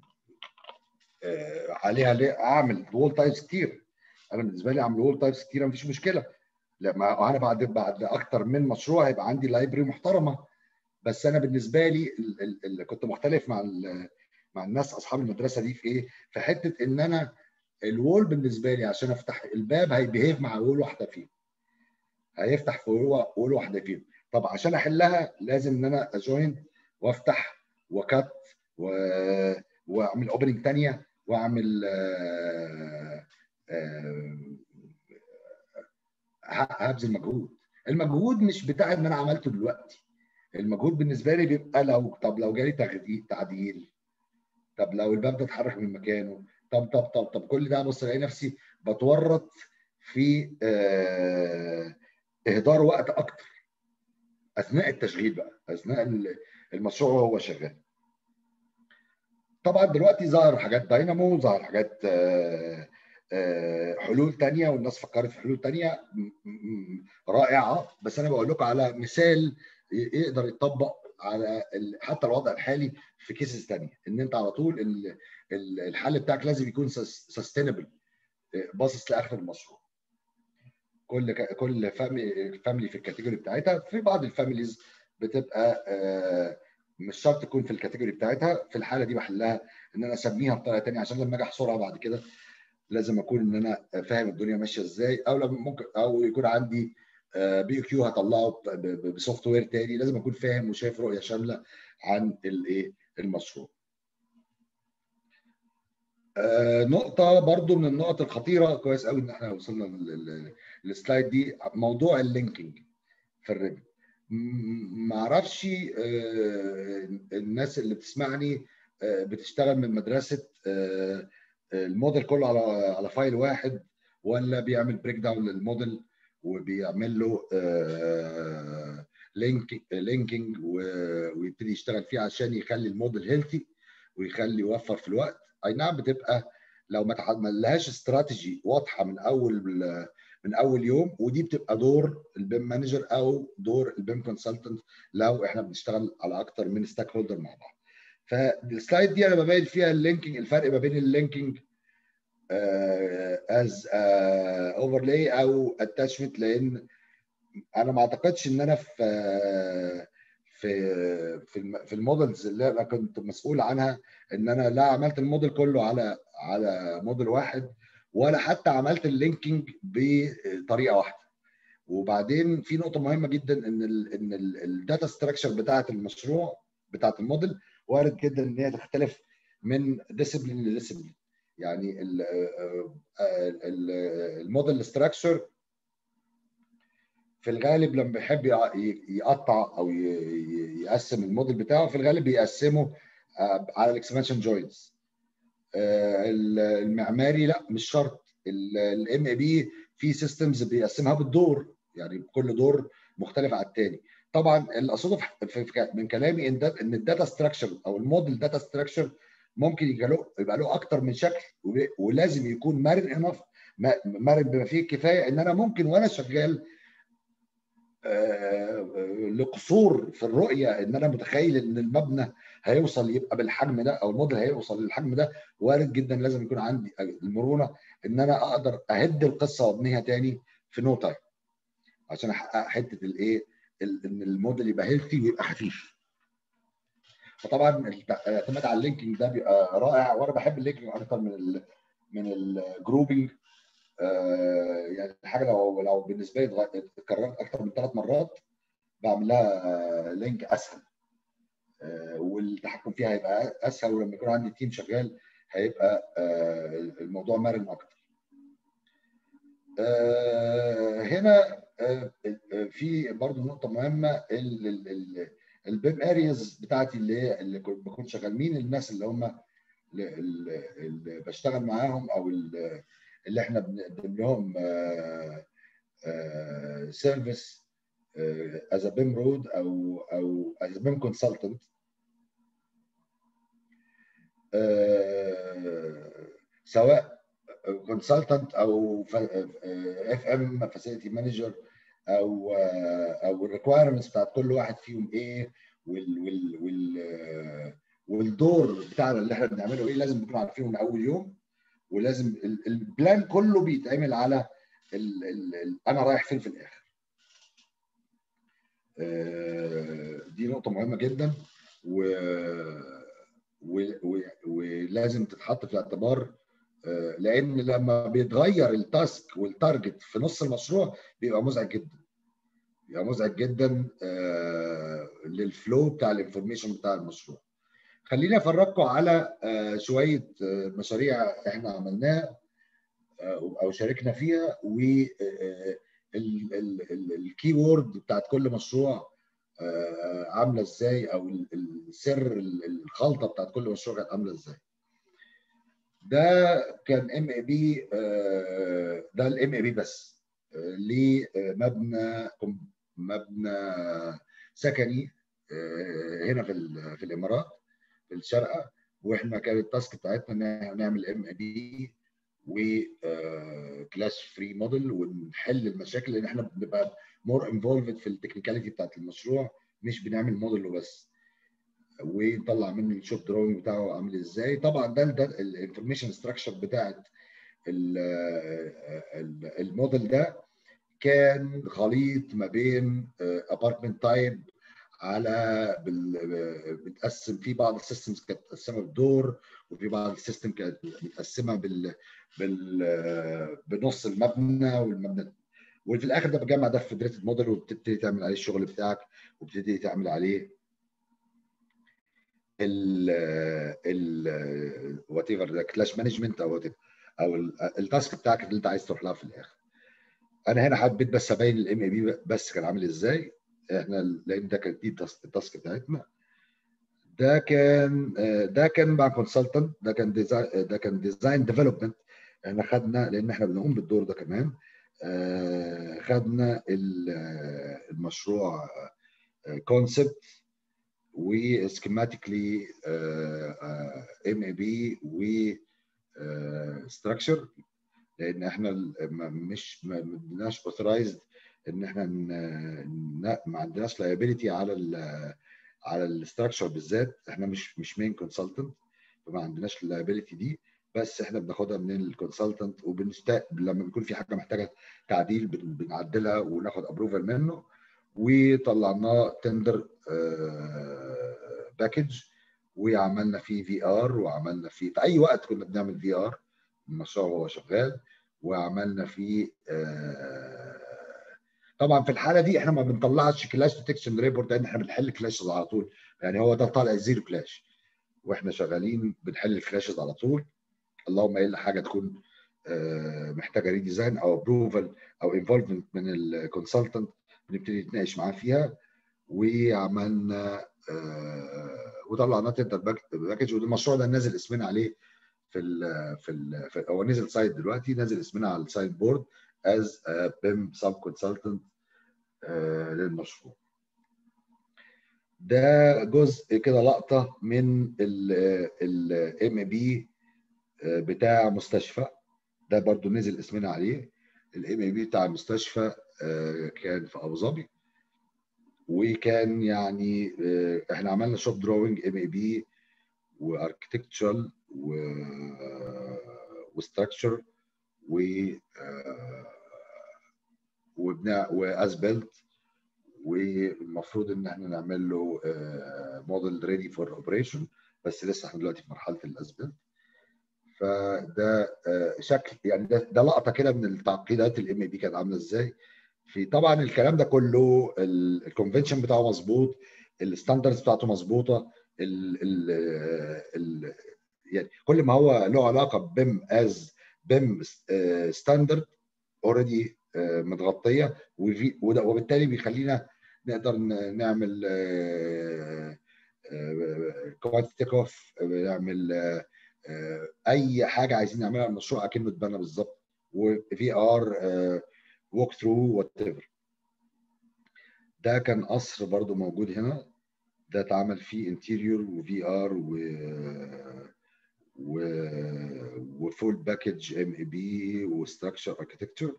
عليها اعمل وول تايبس كتير انا بالنسبه لي اعمل وول تايبس كتير مفيش مشكله لما انا بعد بعد اكتر من مشروع هيبقى عندي لايبرري محترمه بس انا بالنسبه لي اللي كنت مختلف مع مع الناس اصحاب المدرسه دي في ايه؟ في حته ان انا الوول بالنسبه لي عشان افتح الباب هيبيهيف مع وول واحده فيهم. هيفتح في وول واحده فيهم. طب عشان احلها لازم ان انا اجوين وافتح وكت و... واعمل اوبننج ثانيه واعمل آآ آآ هبذل مجهود. المجهود مش بتاع ان انا عملته دلوقتي. المجهود بالنسبه لي بيبقى لو طب لو جالي تغيير تعديل طب لو الباب ده اتحرك من مكانه طب طب طب طب كل ده ابص الاقي نفسي بتورط في آه اهدار وقت اكتر اثناء التشغيل بقى اثناء المشروع وهو شغال طبعا دلوقتي ظهر حاجات داينامو ظهر حاجات آه آه حلول تانية والناس فكرت في حلول تانية رائعة بس أنا بقول لكم على مثال يقدر يطبق على حتى الوضع الحالي في كيسز ثانيه ان انت على طول الحل بتاعك لازم يكون سستينبل باصص لاخر المشروع كل كل فاميلي فاميلي في الكاتيجوري بتاعتها في بعض الفاميليز بتبقى مش شرط تكون في الكاتيجوري بتاعتها في الحاله دي بحلها ان انا اسميها بطريقه ثانيه عشان لما اجي احصرها بعد كده لازم اكون ان انا فاهم الدنيا ماشيه ازاي او لما ممكن او يكون عندي بي كيو هطلعه بسوفت وير تاني لازم اكون فاهم وشايف رؤيه شامله عن الايه المشروع. آه نقطه برضو من النقط الخطيره كويس قوي ان احنا وصلنا للسلايد دي موضوع اللينكينج في الريب ما اعرفش آه الناس اللي بتسمعني آه بتشتغل من مدرسه الموديل كله على على فايل واحد ولا بيعمل بريك داون للموديل وبيعمل له لينك لينكينج ويبتدي يشتغل فيه عشان يخلي الموديل هيلثي ويخلي يوفر في الوقت اي نعم بتبقى لو ما تعملهاش استراتيجي واضحه من اول من اول يوم ودي بتبقى دور البيم مانجر او دور البيم كونسلتنت لو احنا بنشتغل على اكتر من ستاك هولدر مع بعض فالسلايد دي انا ببين فيها اللينكينج الفرق ما بين اللينكينج از اوفرلاي او اتاشمنت لان انا ما اعتقدش ان انا في في في في المودلز اللي انا كنت مسؤول عنها ان انا لا عملت الموديل كله على على موديل واحد ولا حتى عملت اللينكينج بطريقه واحده وبعدين في نقطه مهمه جدا ان ال ان الداتا ستراكشر بتاعه المشروع بتاعه الموديل وارد جدا ان هي تختلف من ديسيبلين لديسيبلين يعني الموديل ستراكشر في الغالب لما بيحب يقطع او يقسم الموديل بتاعه في الغالب بيقسمه على الاكسبانشن جوينتس المعماري لا مش شرط الام اي بي في سيستمز بيقسمها بالدور يعني كل دور مختلف عن الثاني طبعا اللي اقصده من كلامي ان ان الداتا ستراكشر او الموديل داتا ستراكشر ممكن يبقى له يبقى له اكتر من شكل ولازم يكون مرن انف مرن بما فيه الكفايه ان انا ممكن وانا شغال لقصور في الرؤيه ان انا متخيل ان المبنى هيوصل يبقى بالحجم ده او الموديل هيوصل للحجم ده وارد جدا لازم يكون عندي المرونه ان انا اقدر اهد القصه وابنيها تاني في نو تايم عشان احقق حته الايه ان الموديل يبقى هيلثي ويبقى خفيف فطبعا الاعتماد على اللينكينج ده بيبقى رائع وانا بحب اللينكينج اكتر من ال من الجروبنج آه يعني حاجه لو لو بالنسبه لي اتكررت اكتر من ثلاث مرات بعمل لها لينك اسهل آه والتحكم فيها هيبقى اسهل ولما يكون عندي تيم شغال هيبقى آه الموضوع مرن اكتر. هنا في برضه نقطه مهمه البيم ارياز بتاعتي اللي هي اللي بكون شغال مين الناس اللي هم اللي بشتغل معاهم او اللي احنا بنقدم لهم سيرفيس از بيم رود او او از بيم كونسلتنت سواء كونسلتنت او اف ام فاسيلتي مانجر او او الريكوايرمنتس بتاعت كل واحد فيهم ايه وال وال وال والدور بتاعنا اللي احنا بنعمله ايه لازم نكون عارفينه من اول يوم ولازم البلان كله بيتعمل على ال ال ال انا رايح فين في الاخر دي نقطة مهمة جدا و ولازم تتحط في الاعتبار لان لما بيتغير التاسك والتارجت في نص المشروع بيبقى مزعج جدا بيبقى مزعج جدا للفلو بتاع الانفورميشن بتاع المشروع خليني افرجكم على شويه مشاريع احنا عملناها او شاركنا فيها و الكي وورد بتاعت كل مشروع عامله ازاي او السر الخلطه بتاعت كل مشروع كانت عامله ازاي ده كان ام اي بي ده الام اي بي بس لمبنى مبنى سكني هنا في في الامارات في الشارقه واحنا كانت التاسك بتاعتنا ان احنا نعمل ام اي بي وكلاس فري موديل ونحل المشاكل لان احنا بنبقى مور انفولفد في التكنيكاليتي بتاعت المشروع مش بنعمل موديل وبس ونطلع منه الشوب دروينج بتاعه عامل ازاي طبعا ده ده الانفورميشن ستراكشر بتاعت الموديل ده كان خليط ما بين ابارتمنت تايب على بتقسم في بعض السيستمز كانت متقسمه بالدور وفي بعض السيستم كانت متقسمه بال بال بنص المبنى والمبنى وفي الاخر ده بجمع ده في فيدريتد موديل وبتبتدي تعمل عليه الشغل بتاعك وبتبتدي تعمل عليه ال ال وات ايفر ده كلاش مانجمنت او او التاسك بتاعك اللي انت عايز تروح لها في الاخر. انا هنا حبيت بس ابين الام اي بي بس كان عامل ازاي احنا لان ده كانت دي التاسك بتاعتنا ده كان ده كان مع كونسلتنت ده كان ديزاين ده كان ديزاين ديفلوبمنت احنا خدنا لان احنا بنقوم بالدور ده كمان خدنا المشروع كونسبت وسكيماتيكلي ام اي بي و ستراكشر لان احنا مش ما بدناش اوثرايزد ان احنا ما عندناش لايبيليتي على ال على الاستراكشر بالذات احنا مش مش مين كونسلتنت فما عندناش اللايبيليتي دي بس احنا بناخدها من الكونسلتنت وبنشتاق لما بيكون في حاجه محتاجه تعديل بنعدلها وناخد ابروفال منه وطلعناه تندر باكج وعملنا فيه في ار وعملنا فيه في اي وقت كنا بنعمل في ار المشروع وهو شغال وعملنا فيه طبعا في الحاله دي احنا ما بنطلعش كلاش ديتكشن ريبورت لان احنا بنحل كلاشز على طول يعني هو ده طالع زيرو كلاش واحنا شغالين بنحل الكلاشز على طول اللهم الا حاجه تكون محتاجه ريديزاين او ابروفال او انفولفمنت من الكونسلتنت بنبتدي نتناقش معاه فيها وعملنا وطلعناه تندر باكج والمشروع ده نازل اسمنا عليه في ال في, ال في هو نزل سايت دلوقتي نازل اسمنا على السايت بورد از بيم سب كونسلتنت للمشروع ده جزء كده لقطه من الام بي بتاع مستشفى ده برضو نزل اسمنا عليه الام بي بتاع المستشفى كان في ابو ظبي وكان يعني احنا عملنا شوب دروينج ام اي بي واركتكتشرال و وستراكشر و وبناء واسبلت والمفروض ان احنا نعمل له موديل ريدي فور اوبريشن بس لسه احنا دلوقتي في مرحله الاسبلت فده شكل يعني ده, ده لقطه كده من التعقيدات الام بي كانت عامله ازاي في طبعا الكلام ده كله الكونفنشن بتاعه مظبوط الستاندردز بتاعته مظبوطه ال ال ال يعني كل ما هو له علاقه ببيم از بيم ستاندرد اوريدي متغطيه وبالتالي بيخلينا نقدر نعمل كوانتي تيك اوف نعمل اي حاجه عايزين نعملها المشروع اكنه اتبنى بالظبط وفي ار ووك ثرو وات ايفر ده كان قصر برضو موجود هنا ده اتعمل فيه انتيريور وفي ار و و وفول باكج ام اي بي وستراكشر اركتكتشر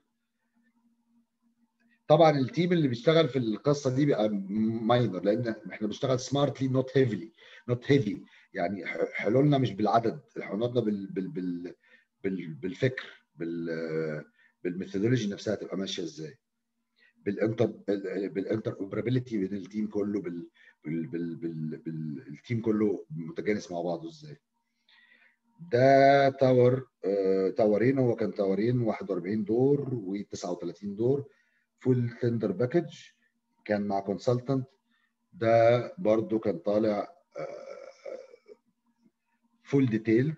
طبعا التيم اللي بيشتغل في القصه دي بيبقى ماينر لان احنا بنشتغل سمارتلي نوت هيفلي نوت هيفي يعني حلولنا مش بالعدد حلولنا بال بال بال بال بالفكر بال بالميثودولوجي نفسها تبقى ماشيه ازاي بالانتر بالانتر اوبرابيلتي بين التيم كله بال بال بال بال بالتيم كله متجانس مع بعضه ازاي ده تاور آه تاورين هو كان تاورين 41 دور و39 دور فول تندر باكج كان مع كونسلتنت ده برضو كان طالع فول ديتيلد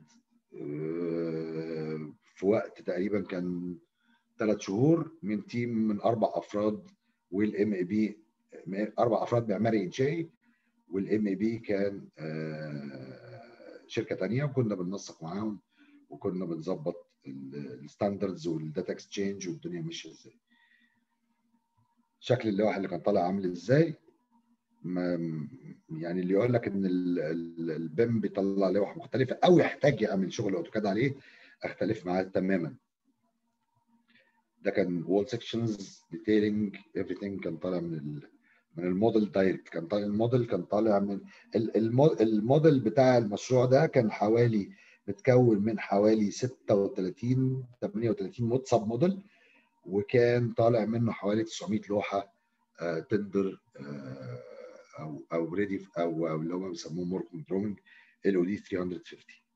في وقت تقريبا كان ثلاث شهور من تيم من اربع افراد والام اي بي اربع افراد معماري انشائي والام اي بي كان شركه ثانيه وكنا بننسق معاهم وكنا بنظبط الستاندردز والداتا اكسشينج والدنيا ماشيه ازاي شكل اللوحه اللي كان طالع عامل ازاي ما يعني اللي يقول لك ان البيم بيطلع لوحه مختلفه او يحتاج يعمل شغل اوتوكاد عليه اختلف معاه تماما ده كان وول سيكشنز ديتيلنج everything كان طالع من ال من الموديل دايركت كان طالع الموديل كان طالع من الموديل بتاع المشروع ده كان حوالي متكون من حوالي 36 38 مود سب موديل وكان طالع منه حوالي 900 لوحه آه تندر آه او او ريدي او او اللي هم بيسموه موركم دروينج ال او دي 350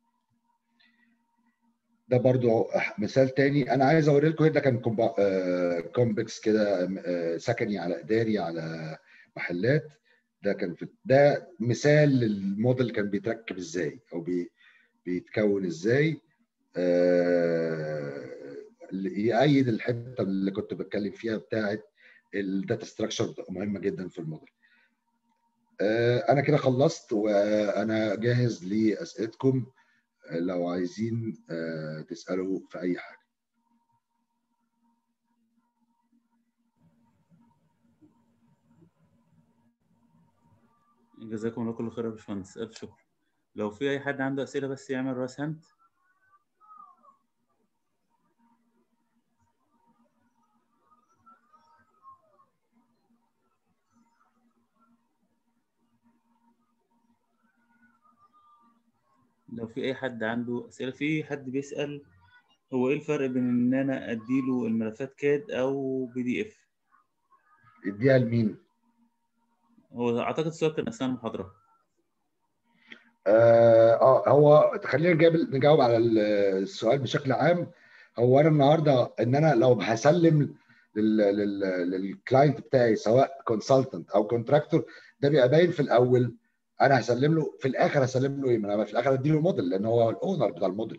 ده برضو مثال تاني انا عايز اوري لكم ده كان كومبكس كده سكني على اداري على محلات ده كان في ده مثال للموديل كان بيتركب ازاي او بي بيتكون ازاي آه يأيد الحته اللي كنت بتكلم فيها بتاعه الداتا ستراكشر مهمه جدا في الموديل آه انا كده خلصت وانا جاهز لاسئلتكم لو عايزين تسألوا في أي حاجة جزاكم الله كل خير يا باشمهندس ألف شكر لو في أي حد عنده أسئلة بس يعمل راس هاند لو في اي حد عنده اسئله في حد بيسال هو ايه الفرق بين ان انا اديله الملفات كاد او بي دي اف اديها لمين؟ هو اعتقد السؤال كان اثناء المحاضره اه آه، هو خلينا نجاوب نجاوب على السؤال بشكل عام هو انا النهارده ان انا لو هسلم للكلاينت بتاعي سواء كونسلتنت او كونتراكتور ده بيبقى باين في الاول انا هسلم له في الاخر هسلم له ايه؟ ما انا في الاخر اديله الموديل لان هو الاونر بتاع الموديل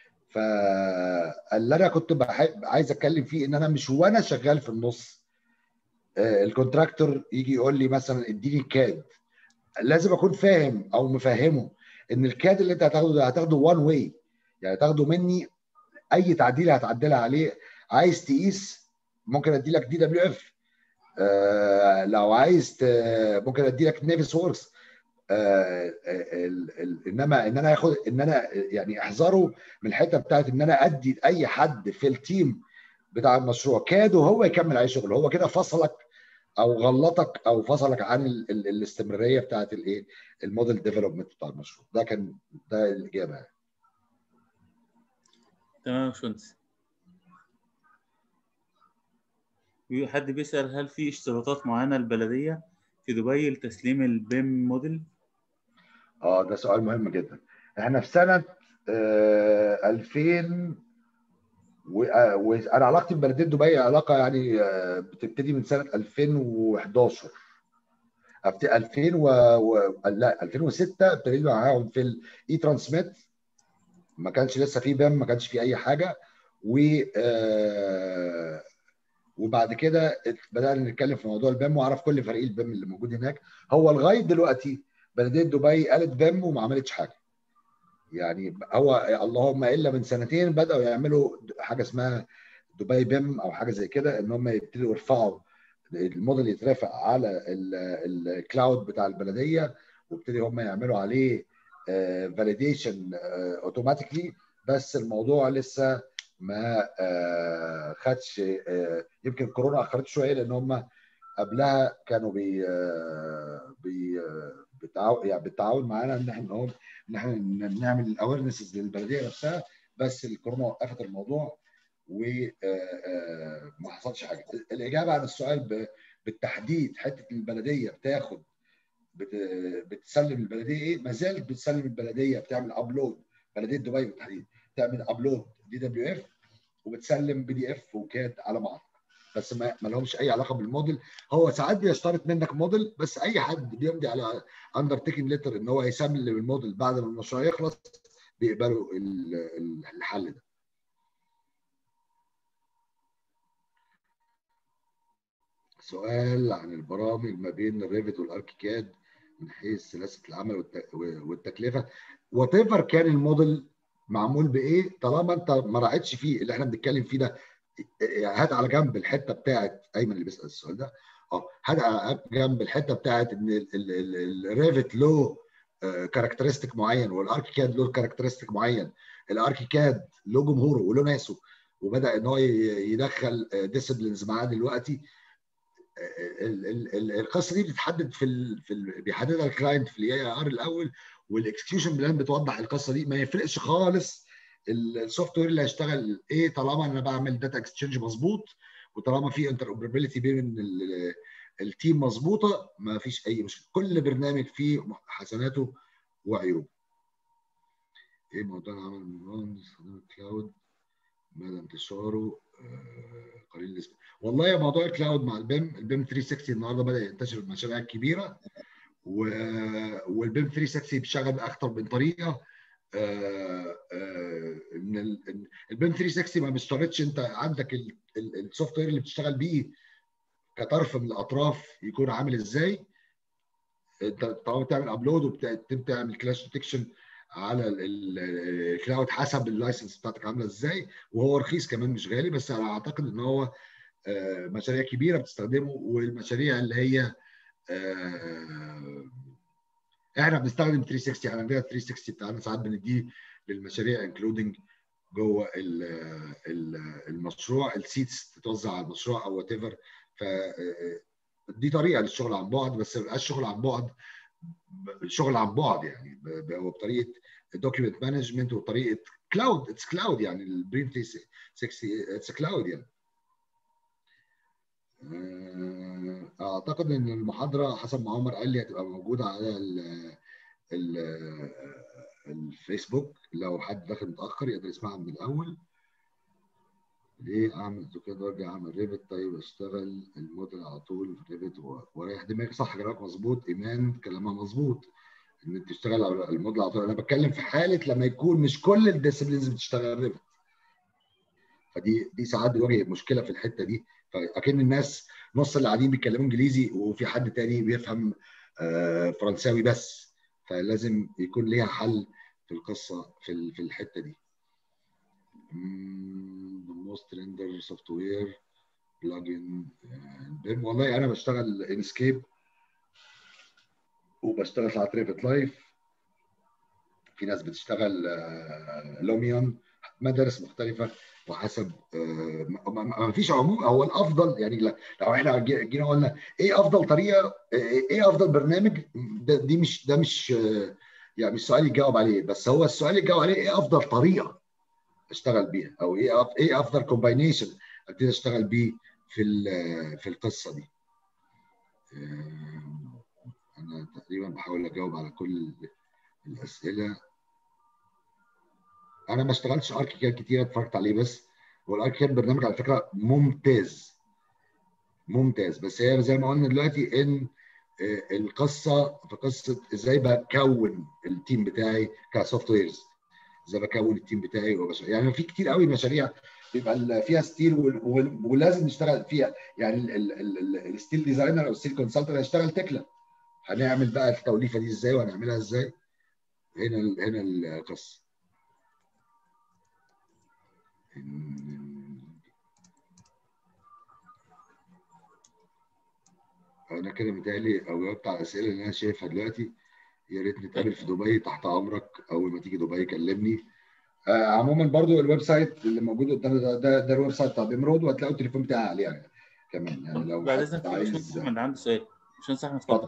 فاللي انا كنت بحب عايز اتكلم فيه ان انا مش وانا شغال في النص آه، الكونتراكتور يجي يقول لي مثلا اديني كاد لازم اكون فاهم او مفهمه ان الكاد اللي انت هتاخده ده هتاخده وان واي يعني تاخده مني اي تعديل هتعدلها عليه عايز تقيس ممكن ادي لك دي دبليو اف لو عايز ت... ممكن ادي لك نيفس ووركس آه، ال- ال- انما ان انا اخد ان انا يعني احذره من الحته بتاعت ان انا ادي اي حد في التيم بتاع المشروع كاد وهو يكمل عليه شغل هو كده فصلك او غلطك او فصلك عن ال ال الاستمراريه بتاعت الايه الموديل ديفلوبمنت بتاع المشروع ده كان ده الاجابه يعني. تمام يا باشمهندس في حد بيسال هل في اشتراطات معينه البلديه في دبي لتسليم البيم موديل اه ده سؤال مهم جدا احنا في سنه آه 2000 و- آه، وانا علاقتي ببلديه دبي علاقه يعني آه، بتبتدي من سنه 2011 أبت- 2000 و... و... لا 2006 ابتديت معاهم في الاي ترانسميت ما كانش لسه في بيم ما كانش في اي حاجه و آه، وبعد كده بدانا نتكلم في موضوع البيم واعرف كل فريق البيم اللي موجود هناك هو لغايه دلوقتي بلديه دبي قالت بيم وما عملتش حاجه يعني هو اللهم الا من سنتين بداوا يعملوا حاجه اسمها دبي بيم او حاجه زي كده ان هم يبتدوا يرفعوا الموديل يترفع على ال- الكلاود بتاع البلديه وابتدي هم يعملوا عليه فاليديشن اوتوماتيكلي بس الموضوع لسه ما آه، خدش آه، يمكن كورونا اخرت شويه لان هم قبلها كانوا بي آه، بي آه، بالتعاون يعني بالتعاون معانا ان احنا هم ان احنا نعمل الاويرنسز للبلديه نفسها بس الكورونا وقفت الموضوع وما حصلش حاجه الاجابه عن السؤال ب- بالتحديد حته البلديه بتاخد بت- بتسلم البلديه ايه ما زالت بتسلم البلديه بتعمل ابلود بلديه دبي بالتحديد تعمل ابلود دي دبليو اف وبتسلم بي دي اف وكاد على بعض بس ما, ما لهمش اي علاقه بالموديل هو ساعات بيشترط منك موديل بس اي حد بيمضي على اندر تيكن ليتر ان هو يسلم الموديل بعد ما المشروع يخلص بيقبلوا ال- ال- الحل ده سؤال عن البرامج ما بين الريفت والاركيكاد من حيث سلاسه العمل والت- والتكلفه وات ايفر كان الموديل معمول بايه طالما انت ما راعيتش فيه اللي احنا بنتكلم فيه ده يعني هات على جنب الحته بتاعت ايمن اللي بيسال السؤال ده اه هات على جنب الحته بتاعت ان الريفت له كاركترستيك معين والاركيكاد له كاركترستيك معين الاركيكاد له جمهوره وله ناسه وبدا ان هو ي- يدخل ديسيبلينز معاه دلوقتي ال- ال- ال- القصه دي بتتحدد في ال في ال بيحددها الكلاينت في الاي ار الاول والاكسكيوشن بلان بتوضح القصه دي ما يفرقش خالص السوفت وير اللي هيشتغل ايه طالما انا بعمل داتا اكسشينج مظبوط وطالما في انتر اوبرابيلتي بين ال- التيم مظبوطه ما فيش اي مشكله كل برنامج فيه حسناته وعيوبه ايه موضوع العمل من استخدام الكلاود مدى انتشاره آه، قليل النسبه والله يا موضوع الكلاود مع البيم البيم 360 النهارده بدا ينتشر في المشاريع الكبيره و- والبيم 360 بيشتغل باكثر من طريقه آه، آه، ان ال- إن البيم 360 ما بيشترطش انت عندك السوفت وير اللي بتشتغل بيه كطرف من الاطراف يكون عامل ازاي انت طالما بتعمل ابلود وبتعمل كلاش ديتكشن على ال- ال- الكلاود حسب اللايسنس بتاعتك عامله ازاي وهو رخيص كمان مش غالي بس انا اعتقد ان هو آه، مشاريع كبيره بتستخدمه والمشاريع اللي هي آه، احنا بنستخدم 360 يعني عندنا 360 بتاعنا ساعات بنديه للمشاريع انكلودنج جوه ال- ال- المشروع السيتس تتوزع على المشروع او وات ايفر ف دي طريقه للشغل عن بعد بس ما يبقاش شغل عن بعد شغل عن بعد يعني بطريقه دوكيومنت مانجمنت وطريقه كلاود اتس كلاود يعني البريم 360 اتس كلاود يعني اعتقد ان المحاضره حسب ما عمر قال لي هتبقى موجوده على ال ال الفيسبوك لو حد داخل متاخر يقدر يسمعها من الاول ليه اعمل كده وارجع اعمل ريفت طيب اشتغل الموديل على طول في ريفت واريح دماغي صح كلامك مظبوط ايمان كلامها مظبوط ان انت تشتغل على الموديل على طول انا بتكلم في حاله لما يكون مش كل الديسبلينز بتشتغل ريفت فدي دي ساعات بتواجه مشكله في الحته دي فاكن الناس نص اللي قاعدين بيتكلموا انجليزي وفي حد تاني بيفهم فرنساوي بس فلازم يكون ليها حل في القصه في في الحته دي موست ريندر سوفت وير بلجن والله انا بشتغل انسكيب وبشتغل ساعات ريفت لايف في ناس بتشتغل لوميون مدارس مختلفه وحسب ما فيش عموم هو الافضل يعني لو احنا جينا قلنا ايه افضل طريقه ايه افضل برنامج ده دي مش ده مش يعني مش سؤال يجاوب عليه بس هو السؤال يجاوب عليه ايه افضل طريقه اشتغل بيها او ايه ايه افضل كومباينيشن ابتدي اشتغل بيه في في القصه دي انا تقريبا بحاول اجاوب على كل الاسئله انا ما اشتغلتش اركيكاد كتير اتفرجت عليه بس والاركيكاد برنامج على فكره ممتاز ممتاز بس هي زي ما قلنا دلوقتي ان القصه في قصه ازاي بكون التيم بتاعي كسوفت ويرز ازاي بكون التيم بتاعي وبشر. يعني في كتير قوي مشاريع بيبقى فيها ستيل ولازم نشتغل فيها يعني الستيل ديزاينر او الستيل كونسلتنت هيشتغل تكلا هنعمل بقى التوليفه دي ازاي وهنعملها ازاي هنا هنا القصه انا كده متهيألي او جاوبت على الاسئله اللي انا شايفها دلوقتي يا ريت نتقابل في دبي تحت امرك اول ما تيجي دبي كلمني آه عموما برضو الويب سايت اللي موجود قدامنا ده, ده, ده الويب سايت بتاع بيمرود وهتلاقوا التليفون بتاعي عليه يعني كمان يعني لو بعد اذنك عايز احمد عنده سؤال باشمهندس احمد اتفضل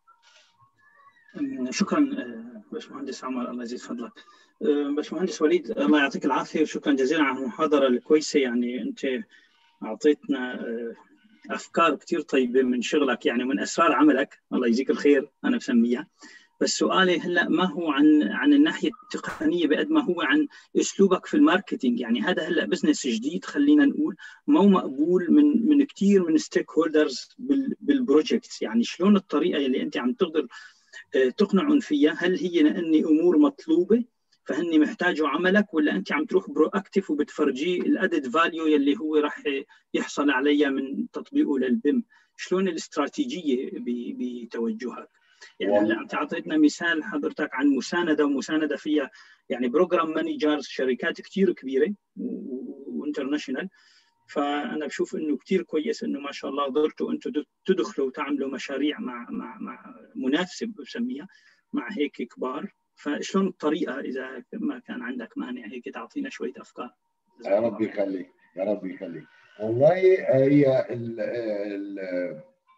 شكرا باشمهندس عمر الله يزيد فضلك باشمهندس وليد الله يعطيك العافيه وشكرا جزيلا على المحاضره الكويسه يعني انت اعطيتنا افكار كثير طيبه من شغلك يعني من اسرار عملك الله يجزيك الخير انا بسميها بس سؤالي هلا ما هو عن عن الناحيه التقنيه بقد ما هو عن اسلوبك في الماركتينج يعني هذا هلا بزنس جديد خلينا نقول مو مقبول من من كثير من ستيك هولدرز بالبروجكتس يعني شلون الطريقه اللي انت عم تقدر تقنعهم فيها هل هي لاني امور مطلوبه فهن محتاجوا عملك ولا انت عم تروح برو اكتف وبتفرجيه الادد فاليو يلي هو راح يحصل عليها من تطبيقه للبيم شلون الاستراتيجيه بتوجهك يعني هلا انت اعطيتنا مثال حضرتك عن مسانده ومسانده فيها يعني بروجرام مانجرز شركات كثير كبيره وانترناشونال فانا بشوف انه كثير كويس انه ما شاء الله قدرتوا انتم تدخلوا وتعملوا مشاريع مع مع مع منافسه بسميها مع هيك كبار فشلون الطريقه اذا ما كان عندك مانع هيك تعطينا شويه افكار يا رب يخليك يا رب يخليك والله هي ال ال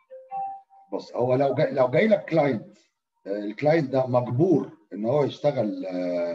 بص هو لو جاي لو جاي لك كلاينت الكلاينت ده مجبور ان هو يشتغل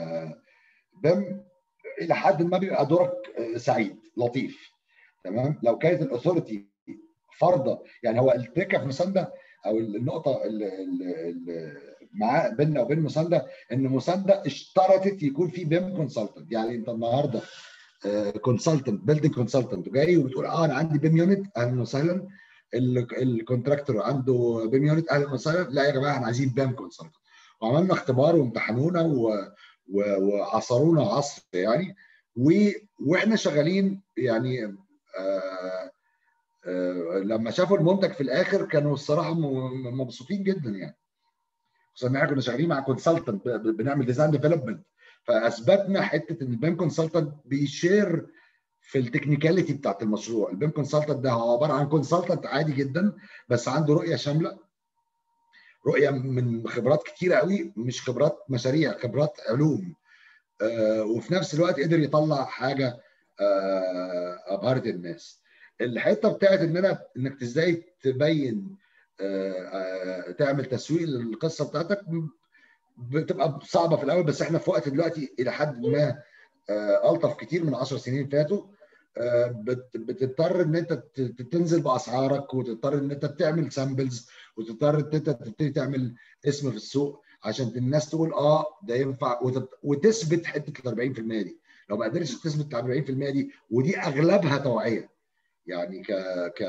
بم الى حد ما بيبقى دورك سعيد لطيف تمام لو كانت الاثورتي فرضه يعني هو التركه في مسانده او النقطه اللي معاه بيننا وبين مسانده ان مسانده اشترطت يكون في بيم كونسلتنت يعني انت النهارده كونسلتنت بيلدينج كونسلتنت جاي وبتقول اه انا عندي بيم يونت اهلا وسهلا الكونتراكتور عنده بيم يونت اهلا وسهلا لا يا جماعه احنا عايزين بيم كونسلتنت وعملنا اختبار وامتحنونا و... و... وعصرونا عصر يعني و... واحنا شغالين يعني آه آه لما شافوا المنتج في الاخر كانوا الصراحه مبسوطين جدا يعني خصوصا ان احنا كنا شغالين مع كونسلتنت بنعمل ديزاين ديفلوبمنت فاثبتنا حته ان البيم كونسلتنت بيشير في التكنيكاليتي بتاعت المشروع البيم كونسلتنت ده هو عباره عن كونسلتنت عادي جدا بس عنده رؤيه شامله رؤيه من خبرات كتيره قوي مش خبرات مشاريع خبرات علوم آه وفي نفس الوقت قدر يطلع حاجه آه ابهرت الناس الحته بتاعت ان انا انك ازاي تبين آه تعمل تسويق للقصه بتاعتك بتبقى صعبه في الاول بس احنا في وقت دلوقتي الى حد ما آه، الطف كتير من 10 سنين فاتوا آه، بت- بتضطر ان انت ت- تنزل باسعارك وتضطر ان انت تعمل سامبلز وتضطر ان انت تبتدي تعمل اسم في السوق عشان الناس تقول اه ده ينفع وتت- وتثبت حته ال 40% دي لو ما قدرتش تثبت ال 40% دي ودي اغلبها توعيه يعني ك ك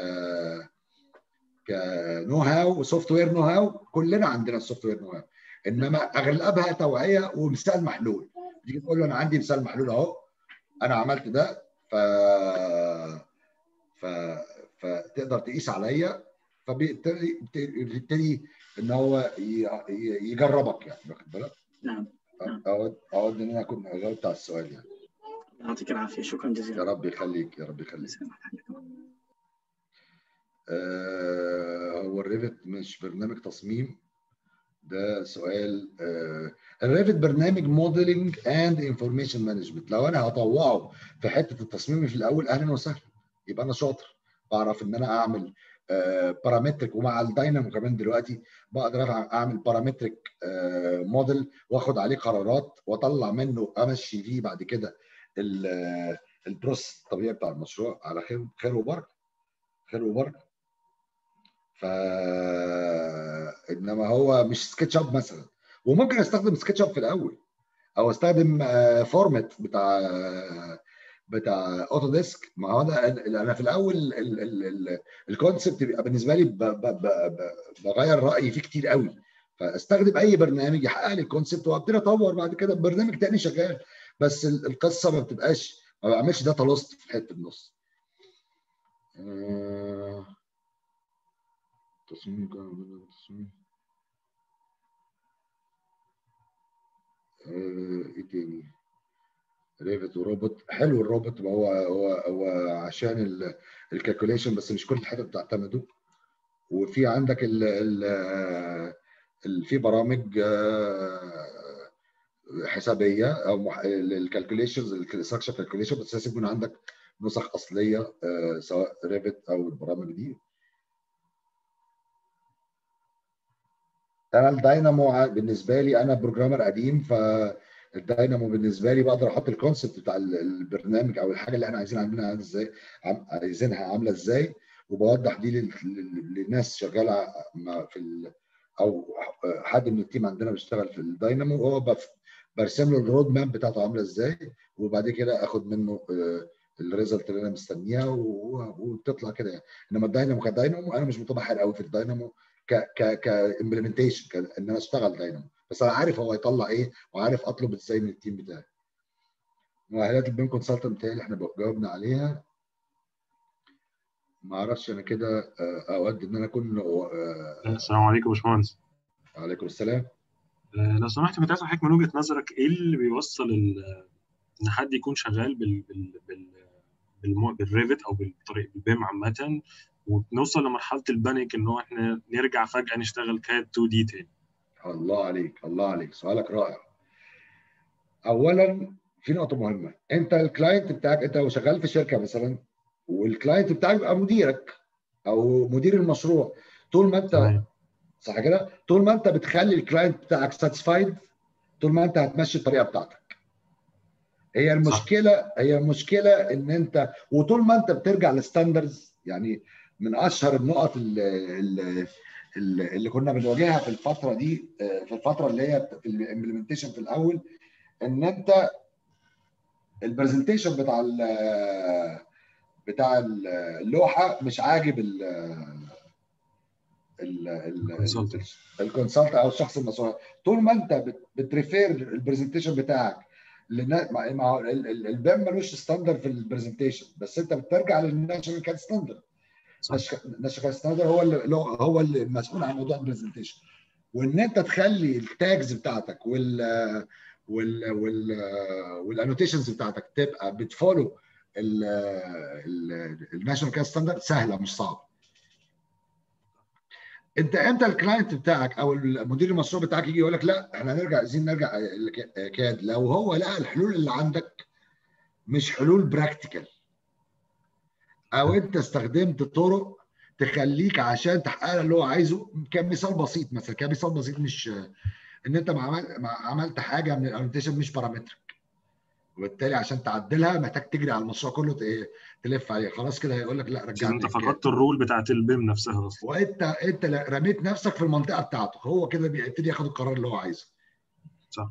كنو هاو سوفت وير نو هاو كلنا عندنا السوفت وير نو هاو انما اغلبها توعيه ومثال محلول تيجي تقول له انا عندي مثال محلول اهو انا عملت ده ف ف فتقدر تقيس عليا فبيبتدي بيبتدي ان هو ي- ي- يجربك يعني واخد بالك نعم نعم. اود اود ان انا اكون جاوبت على السؤال يعني يعطيك العافيه شكرا يا جزيلا رب يخليك يا رب يخليك آه، هو الريفت مش برنامج تصميم ده سؤال آه، الريفت برنامج موديلنج اند انفورميشن مانجمنت لو انا هطوعه في حته التصميم في الاول اهلا وسهلا يبقى انا شاطر بعرف ان انا اعمل بارامترك ومع الداينامو كمان دلوقتي بقدر أفع- اعمل بارامترك موديل واخد عليه قرارات واطلع منه امشي فيه بعد كده ال- البروسيس الطبيعي بتاع المشروع على خير خير وبركه خير وبركه ف انما هو مش سكتش اب مثلا وممكن استخدم سكتش اب في الاول او استخدم فورمات بتاع بتاع اوتو ديسك ما هو ده انا في الاول الكونسبت بيبقى بالنسبه لي ب- ب- ب- ب- بغير رايي فيه كتير قوي فاستخدم اي برنامج يحقق لي الكونسبت وابتدي اطور بعد كده برنامج تاني شغال بس ال- القصه ما بتبقاش ما بعملش داتا لوست في حته النص آه، تصميم كان- تصميم آه، ايه تاني ريفت وروبوت حلو الروبوت ما هو هو هو عشان الكالكوليشن بس مش كل الحتت بتعتمده وفي عندك ال ال ال- في برامج آه، حسابيه او الكالكوليشنز الاستراكشر كالكوليشن بس لازم يكون عندك نسخ اصليه آه، سواء ريفت او البرامج دي انا الداينامو ع- بالنسبه لي انا بروجرامر قديم فالداينامو بالنسبه لي بقدر احط الكونسبت بتاع ال- البرنامج او الحاجه اللي احنا عايزين عاملينها ازاي عم- عايزينها عامله ازاي وبوضح دي لل- لل- للناس شغاله مع- في ال او حد من التيم عندنا بيشتغل في الداينامو وهو بف- برسم له الرود ماب بتاعته عامله ازاي وبعد كده اخد منه الريزلت اللي انا مستنيها و- وبتطلع كده يعني انما الداينامو كداينامو انا مش متبحر قوي في الداينامو ك ك كامبلمنتيشن ان انا اشتغل داينامو بس انا عارف هو هيطلع ايه وعارف اطلب ازاي من التيم بتاعي مؤهلات البين كونسلتنت بتاعي احنا جاوبنا عليها ما اعرفش انا كده آه، اود ان انا اكون آه، السلام عليكم يا باشمهندس عليكم السلام آه، لو سمحت كنت عايز حضرتك من وجهة نظرك ايه اللي بيوصل ال- ان حد يكون شغال بال بال بال بالمو- بالريفت او بالطريق بالبيم عامة ونوصل لمرحلة البانيك ان هو احنا نرجع فجأة نشتغل كاد 2 دي تاني الله عليك الله عليك سؤالك رائع اولا في نقطه مهمه انت الكلاينت بتاعك انت لو شغال في شركه مثلا والكلاينت بتاعك بيبقى مديرك او مدير المشروع طول ما انت تمام صح كده طول ما انت بتخلي الكلاينت بتاعك ساتسفايد طول ما انت هتمشي الطريقه بتاعتك هي المشكله هي المشكله ان انت وطول ما انت بترجع للستاندرز يعني من اشهر النقط اللي, اللي, اللي كنا بنواجهها في الفتره دي آه، في الفتره اللي هي في الامبلمنتيشن في الاول ان انت البرزنتيشن بتاع ال- بتاع اللوحه مش عاجب ال ال- ال- Consultant. الكونسلت او الشخص المسؤول طول ما انت بت- بتريفير البرزنتيشن بتاعك لنا- مع مع ال- ال- البيم ملوش ستاندرد في البرزنتيشن بس انت بترجع للناشونال كاد ستاندرد صح الناشونال كاد ستاندرد هو اللي هو اللي مسؤول عن موضوع البرزنتيشن وان انت تخلي التاجز بتاعتك وال وال وال والانوتيشنز بتاعتك تبقى بتفولو الناشونال كاد ستاندرد سهله مش صعبه انت امتى الكلاينت بتاعك او المدير المشروع بتاعك يجي يقول لك لا احنا هنرجع عايزين نرجع كاد لو هو لقى الحلول اللي عندك مش حلول براكتيكال او انت استخدمت طرق تخليك عشان تحقق اللي هو عايزه كمثال بسيط مثلا كمثال بسيط مش ان انت ما عمل ما عملت حاجه من الانوتيشن مش بارامترك وبالتالي عشان تعدلها محتاج تجري على المشروع كله ت- تلف عليه خلاص كده هيقول لك لا عشان رجعني انت الكاد. فقدت الرول بتاعت البيم نفسها اصلا وانت انت رميت نفسك في المنطقه بتاعته هو كده بيبتدي ياخد القرار اللي هو عايزه صح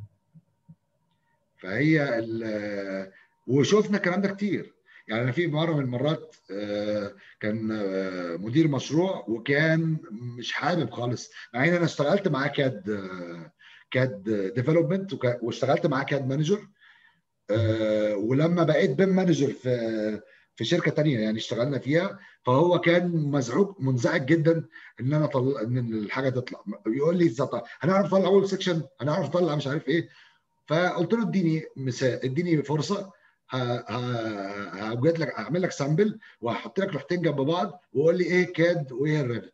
فهي ال- وشفنا الكلام ده كتير يعني انا في مره من المرات آه، كان آه، مدير مشروع وكان مش حابب خالص مع ان انا اشتغلت معاه كاد آه، كاد ديفلوبمنت واشتغلت معاه كاد مانجر آه، ولما بقيت بيم مانجر في في شركه تانية يعني اشتغلنا فيها فهو كان مزعوج منزعج جدا ان انا طلع ان الحاجه تطلع يقول لي ازاي طلع- هنعرف نطلع اول سيكشن هنعرف نطلع مش عارف ايه فقلت له اديني مثال اديني فرصه ه- ه- هوجد لك اعمل لك سامبل وهحط لك لوحتين جنب بعض وقول لي ايه كاد وايه الريفت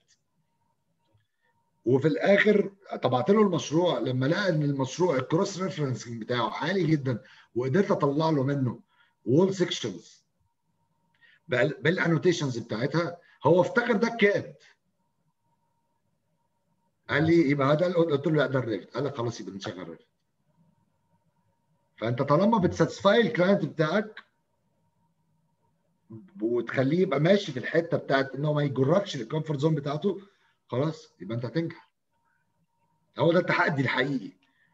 وفي الاخر طبعت له المشروع لما لقى ان المشروع الكروس ريفرنس بتاعه عالي جدا وقدرت اطلع له منه وول سيكشنز بالانوتيشنز بتاعتها هو افتكر ده الكاد قال لي يبقى ده اللي قلت له لا ده الريفت قال لك خلاص يبقى نشغل ريفت فانت طالما بتساتسفاي الكلاينت بتاعك وتخليه يبقى ماشي في الحته بتاعت ان هو ما يجركش للكومفورت زون بتاعته خلاص يبقى انت هتنجح هو ده التحدي الحقيقي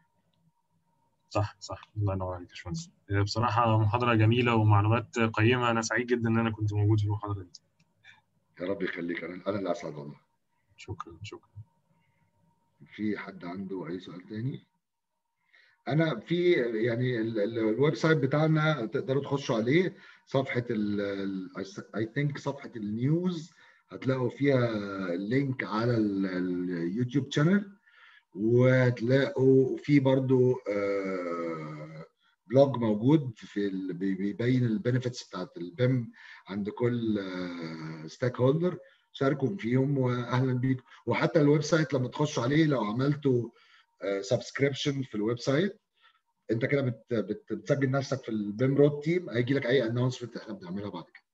صح صح الله ينور عليك يا باشمهندس هي بصراحه محاضره جميله ومعلومات قيمه انا سعيد جدا ان انا كنت موجود في المحاضره دي يا رب يخليك انا انا اللي اسعد والله شكرا شكرا في حد عنده اي سؤال تاني انا في يعني ال- ال- الويب سايت بتاعنا تقدروا تخشوا عليه صفحه اي ثينك صفحه النيوز هتلاقوا فيها لينك على ال- اليوتيوب شانل وهتلاقوا في برضو آه، بلوج موجود في ال- بي- بيبين البنفيتس بتاعت البيم عند كل ستيك هولدر شاركوا فيهم واهلا بيكم وحتى الويب سايت لما تخشوا عليه لو عملتوا سبسكريبشن في الويب سايت انت كده بت بت بتسجل نفسك في البيم رود تيم هيجي لك اي انونسمنت احنا بنعملها بعد كده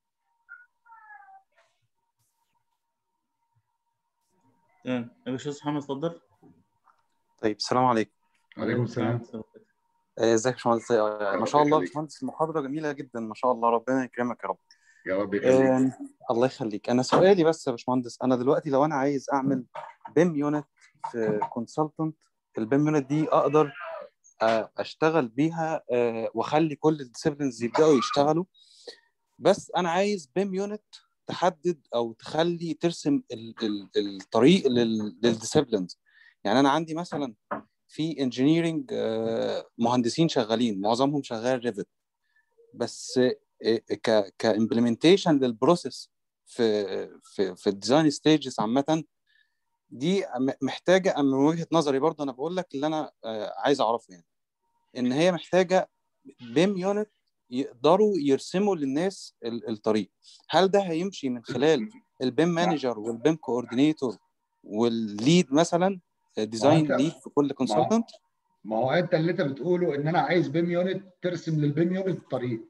تمام يا باشمهندس محمد اتفضل طيب السلام عليكم عليكم السلام آه، ازيك يا باشمهندس آه، ما شاء الله يا يخليك. باشمهندس المحاضرة جميلة جدا ما شاء الله ربنا يكرمك يا رب يا رب يخليك آه، الله يخليك انا سؤالي بس يا باشمهندس انا دلوقتي لو انا عايز اعمل بيم يونت في كونسلتنت البيم يونت دي اقدر آه، اشتغل بيها آه، واخلي كل الديسيبلينز يبداوا يشتغلوا بس انا عايز بيم يونت تحدد او تخلي ترسم ال- ال- الطريق للديسيبلينز يعني انا عندي مثلا في انجينيرنج مهندسين شغالين معظمهم شغال ريفت بس ك كامبلمنتيشن للبروسيس في في في الديزاين ستيجز عامه دي م- محتاجه من وجهه نظري برضه انا بقول لك اللي انا آه، عايز اعرفه يعني ان هي محتاجه بيم يونت يقدروا يرسموا للناس ال- الطريق هل ده هيمشي من خلال البيم مانجر والبيم كوردينيتور والليد مثلا ديزاين أنت- ليد في كل كونسلتنت ما هو انت اللي انت بتقوله ان انا عايز بيم يونت ترسم للبيم يونت الطريق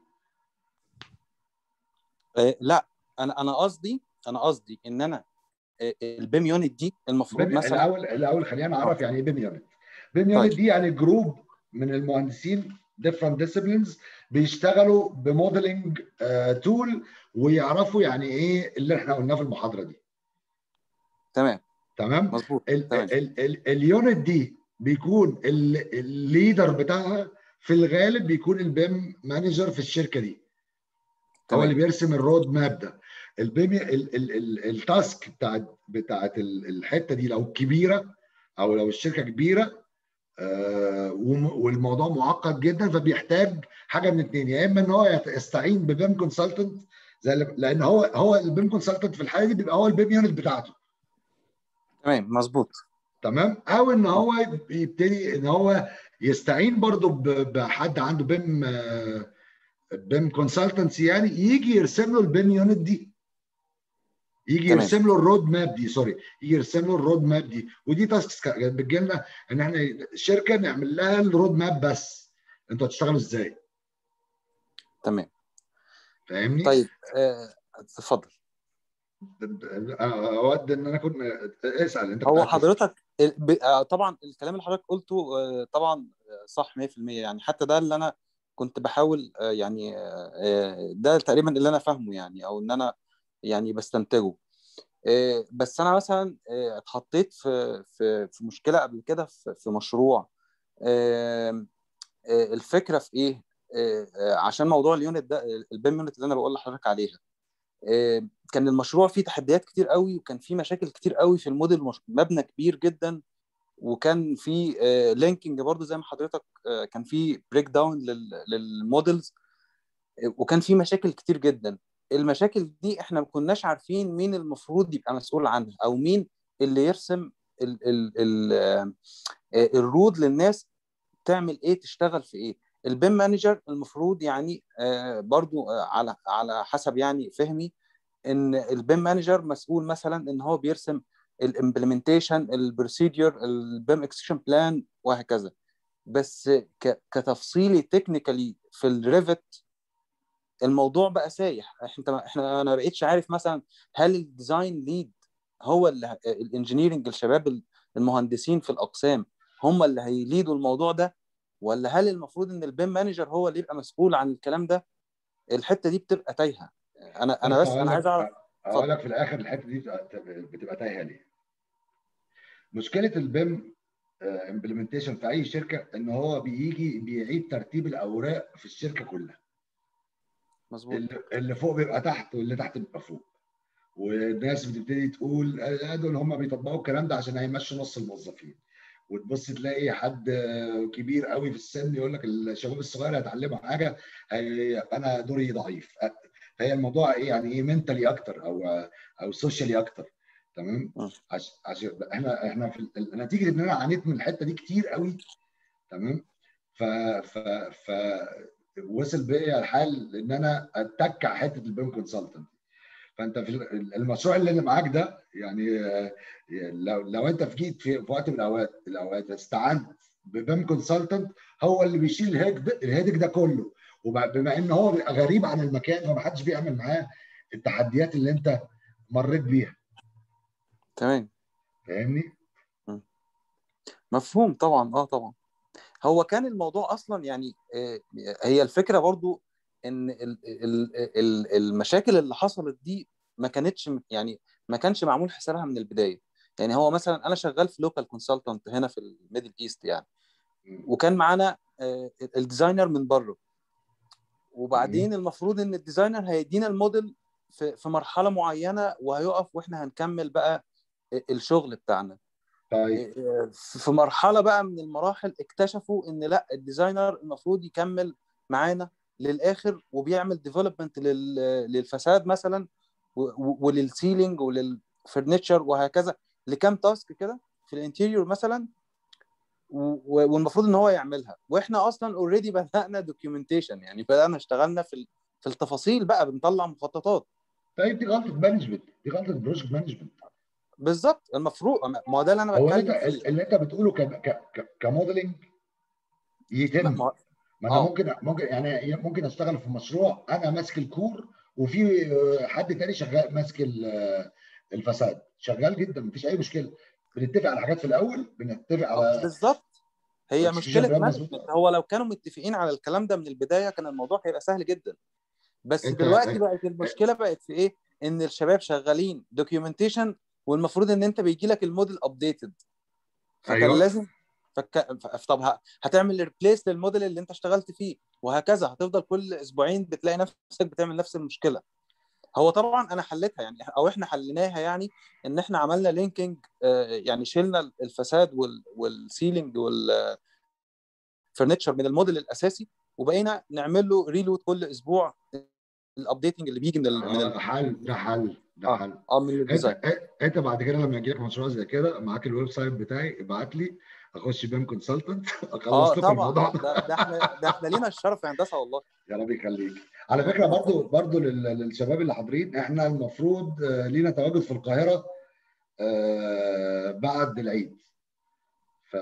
آه، لا انا انا قصدي انا قصدي ان انا آه، البيم يونت دي المفروض بيم مثلا الاول الاول خلينا نعرف يعني ايه بيم يونت بيم يونت طيب. دي يعني جروب من المهندسين different disciplines بيشتغلوا بموديلنج تول ويعرفوا يعني ايه اللي احنا قلناه في المحاضره دي تمام تمام مظبوط ال- تمام ال- ال- اليونت دي بيكون ال- الليدر بتاعها في الغالب بيكون البيم مانجر في الشركه دي هو اللي تمام بيرسم الرود ماب ده البيم ال- ال- ال- التاسك بتاعت بتاعت ال- الحته دي لو كبيره او لو الشركه كبيره آه، وم- والموضوع معقد جدا فبيحتاج حاجه من اتنين يا اما ان هو يت- يستعين ببيم كونسلتنت زي اللي- لان هو هو البيم كونسلتنت في الحاله دي بيبقى هو البيم يونت بتاعته تمام مظبوط تمام او ان هو يبتدي ان هو يستعين برضه ب- بحد عنده بيم آه، بيم كونسلتنسي يعني يجي يرسم له البيم يونت دي يجي تمام. يرسم له الرود ماب دي سوري يجي يرسم له الرود ماب دي ودي تاسكس بتجي لنا ان احنا شركه نعمل لها الرود ماب بس انتوا هتشتغلوا ازاي تمام فاهمني؟ طيب آه، اتفضل اود ان انا اكون اسال انت هو حضرتك ال- ب- آه، طبعا الكلام اللي حضرتك قلته آه، طبعا آه، صح 100% يعني حتى ده اللي انا كنت بحاول آه، يعني آه، آه، ده تقريبا اللي انا فاهمه يعني او ان انا يعني بستنتجه آه، بس انا مثلا آه، اتحطيت في في في مشكله قبل كده في في مشروع آه، آه، الفكره في ايه آه، آه، عشان موضوع اليونت ده البيم يونت اللي انا بقول لحضرتك عليها آه، كان المشروع فيه تحديات كتير قوي وكان فيه مشاكل كتير قوي في الموديل مش- مبنى كبير جدا وكان في لينكينج برضو زي ما حضرتك آه، كان في بريك داون للمودلز وكان في مشاكل كتير جدا المشاكل دي احنا ما كناش عارفين مين المفروض يبقى مسؤول عنها او مين اللي يرسم ال ال ال آه، آه، الرود للناس تعمل ايه تشتغل في ايه البيم مانجر المفروض يعني آه، برضو آه، على على حسب يعني فهمي ان البيم مانجر مسؤول مثلا ان هو بيرسم الامبلمنتيشن البروسيدور البيم اكسكشن بلان وهكذا بس ك- كتفصيلي تكنيكالي في الريفت الموضوع بقى سايح احنا احنا انا بقيتش عارف مثلا هل الديزاين ليد هو اللي الانجينيرنج الشباب المهندسين في الاقسام هم اللي هيليدوا الموضوع ده ولا هل المفروض ان البيم مانجر هو اللي يبقى مسؤول عن الكلام ده الحته دي بتبقى تايهه انا انا بس هقول انا لك- عايز اعرف هقول لك في الاخر الحته دي بتبقى بتبقى تايهه ليه؟ مشكله البيم امبلمنتيشن في اي شركه ان هو بيجي بيعيد ترتيب الاوراق في الشركه كلها مظبوط اللي اللي فوق بيبقى تحت واللي تحت بيبقى فوق والناس بتبتدي تقول آه، دول هم بيطبقوا الكلام ده عشان هيمشوا نص الموظفين وتبص تلاقي حد كبير قوي في السن يقول لك الشباب الصغير هيتعلموا حاجه هي انا دوري ضعيف فهي الموضوع ايه يعني ايه منتالي اكتر او او سوشيالي اكتر تمام م. عشان عشان احنا احنا في ال- نتيجه ان انا عانيت من الحته دي كتير قوي تمام ف ف ف وصل بيا الحال ان انا اتك على حته البيم كونسلتنت فانت في ال- المشروع اللي اللي معاك ده يعني آه، لو لو انت في جيت في في وقت من الاوقات الاوقات استعنت ببيم كونسلتنت هو اللي بيشيل الهيك ده الهيدك ده كله وبما ان هو بيبقى غريب عن المكان فما حدش بيعمل معاه التحديات اللي انت مريت بيها تمام فاهمني؟ مفهوم طبعا اه طبعا هو كان الموضوع اصلا يعني آه، هي الفكره برضو ان ال- ال- ال- المشاكل اللي حصلت دي ما كانتش يعني ما كانش معمول حسابها من البدايه يعني هو مثلا انا شغال في لوكال كونسلتنت هنا في الميدل ايست يعني وكان معانا آه، الديزاينر من بره وبعدين المفروض ان الديزاينر هيدينا الموديل في في مرحله معينه وهيقف واحنا هنكمل بقى الشغل بتاعنا طيب في مرحله بقى من المراحل اكتشفوا ان لا الديزاينر المفروض يكمل معانا للاخر وبيعمل ديفلوبمنت للفساد مثلا و- و- وللسيلينج وللفرنتشر وهكذا لكام تاسك كده في الانتيريور مثلا و- والمفروض ان هو يعملها واحنا اصلا اوريدي بدانا دوكيومنتيشن يعني بدانا اشتغلنا في ال- في التفاصيل بقى بنطلع مخططات طيب دي غلطه مانجمنت دي غلطه بروجكت مانجمنت بالظبط المفروض ما هو ده اللي انا هو انت بتكلم فيه اللي انت بتقوله ك- ك- ك- كموديلنج يتم ما- ما- ما انا آه. ممكن ممكن يعني ممكن اشتغل في مشروع انا ماسك الكور وفي حد تاني شغال ماسك ال- الفساد شغال جدا مفيش اي مشكله بنتفق على حاجات في الاول بنتفق آه، على بالظبط هي execution مشكله plan مانجمنت مظبوط. هو لو كانوا متفقين على الكلام ده من البدايه كان الموضوع هيبقى سهل جدا بس أنت- دلوقتي بقت المشكله بقت في ايه ان الشباب شغالين دوكيومنتيشن والمفروض ان انت بيجي لك الموديل ابديتد فكان أيوة. لازم فك... ف- طب ه- هتعمل ريبليس للموديل اللي انت اشتغلت فيه وهكذا هتفضل كل اسبوعين بتلاقي نفسك بتعمل نفس المشكله هو طبعا انا حليتها يعني او احنا حليناها يعني ان احنا عملنا لينكينج يعني شلنا الفساد وال... والسيلينج والفرنتشر من الموديل الاساسي وبقينا نعمل له ريلود كل اسبوع الابديتنج اللي بيجي من ال... من ال... آه، حل ده حل ده آه. حل اه من انت الديزاين انت بعد كده لما يجي لك مشروع زي كده معاك الويب سايت بتاعي ابعت لي اخش بيم كونسلتنت اه اخلص لكم طبعا الموضوع ده, ده احنا ده احنا لينا الشرف يا هندسه والله يا رب يخليك على فكره برضو برضو لل- للشباب اللي حاضرين احنا المفروض آه، لينا تواجد في القاهره آه، بعد العيد ف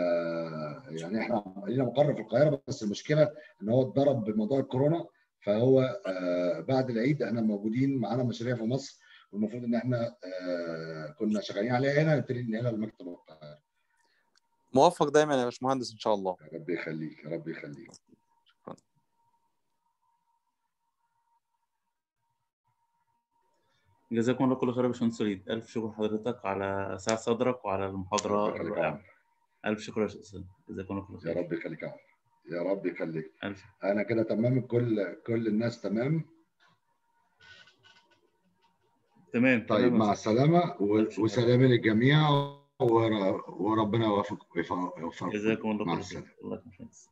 يعني احنا لينا مقر في القاهره بس المشكله ان هو اتضرب بموضوع الكورونا فهو آه، بعد العيد احنا موجودين معانا مشاريع في مصر والمفروض ان احنا آه، كنا شغالين عليها هنا نبتدي ننقلها لمكتب القاهره موفق دايما يا باشمهندس ان شاء الله يا رب يخليك يا رب يخليك جزاكم الله كل خير يا باشمهندس وليد الف شكر لحضرتك على سعه صدرك وعلى المحاضره رب يخليك يا الرائعه عمر. الف شكر يا استاذ جزاكم الله كل يا خير رب يخليك يا عمر يا رب يخليك الف انا كده تمام كل كل الناس تمام تمام طيب تمام يا مع أستاذ. السلامه و- ألف شكر. وسلام للجميع ور- وربنا يوفق يوفق- يوفقكم جزاكم الله مع كل السلامه خير الله يكرمك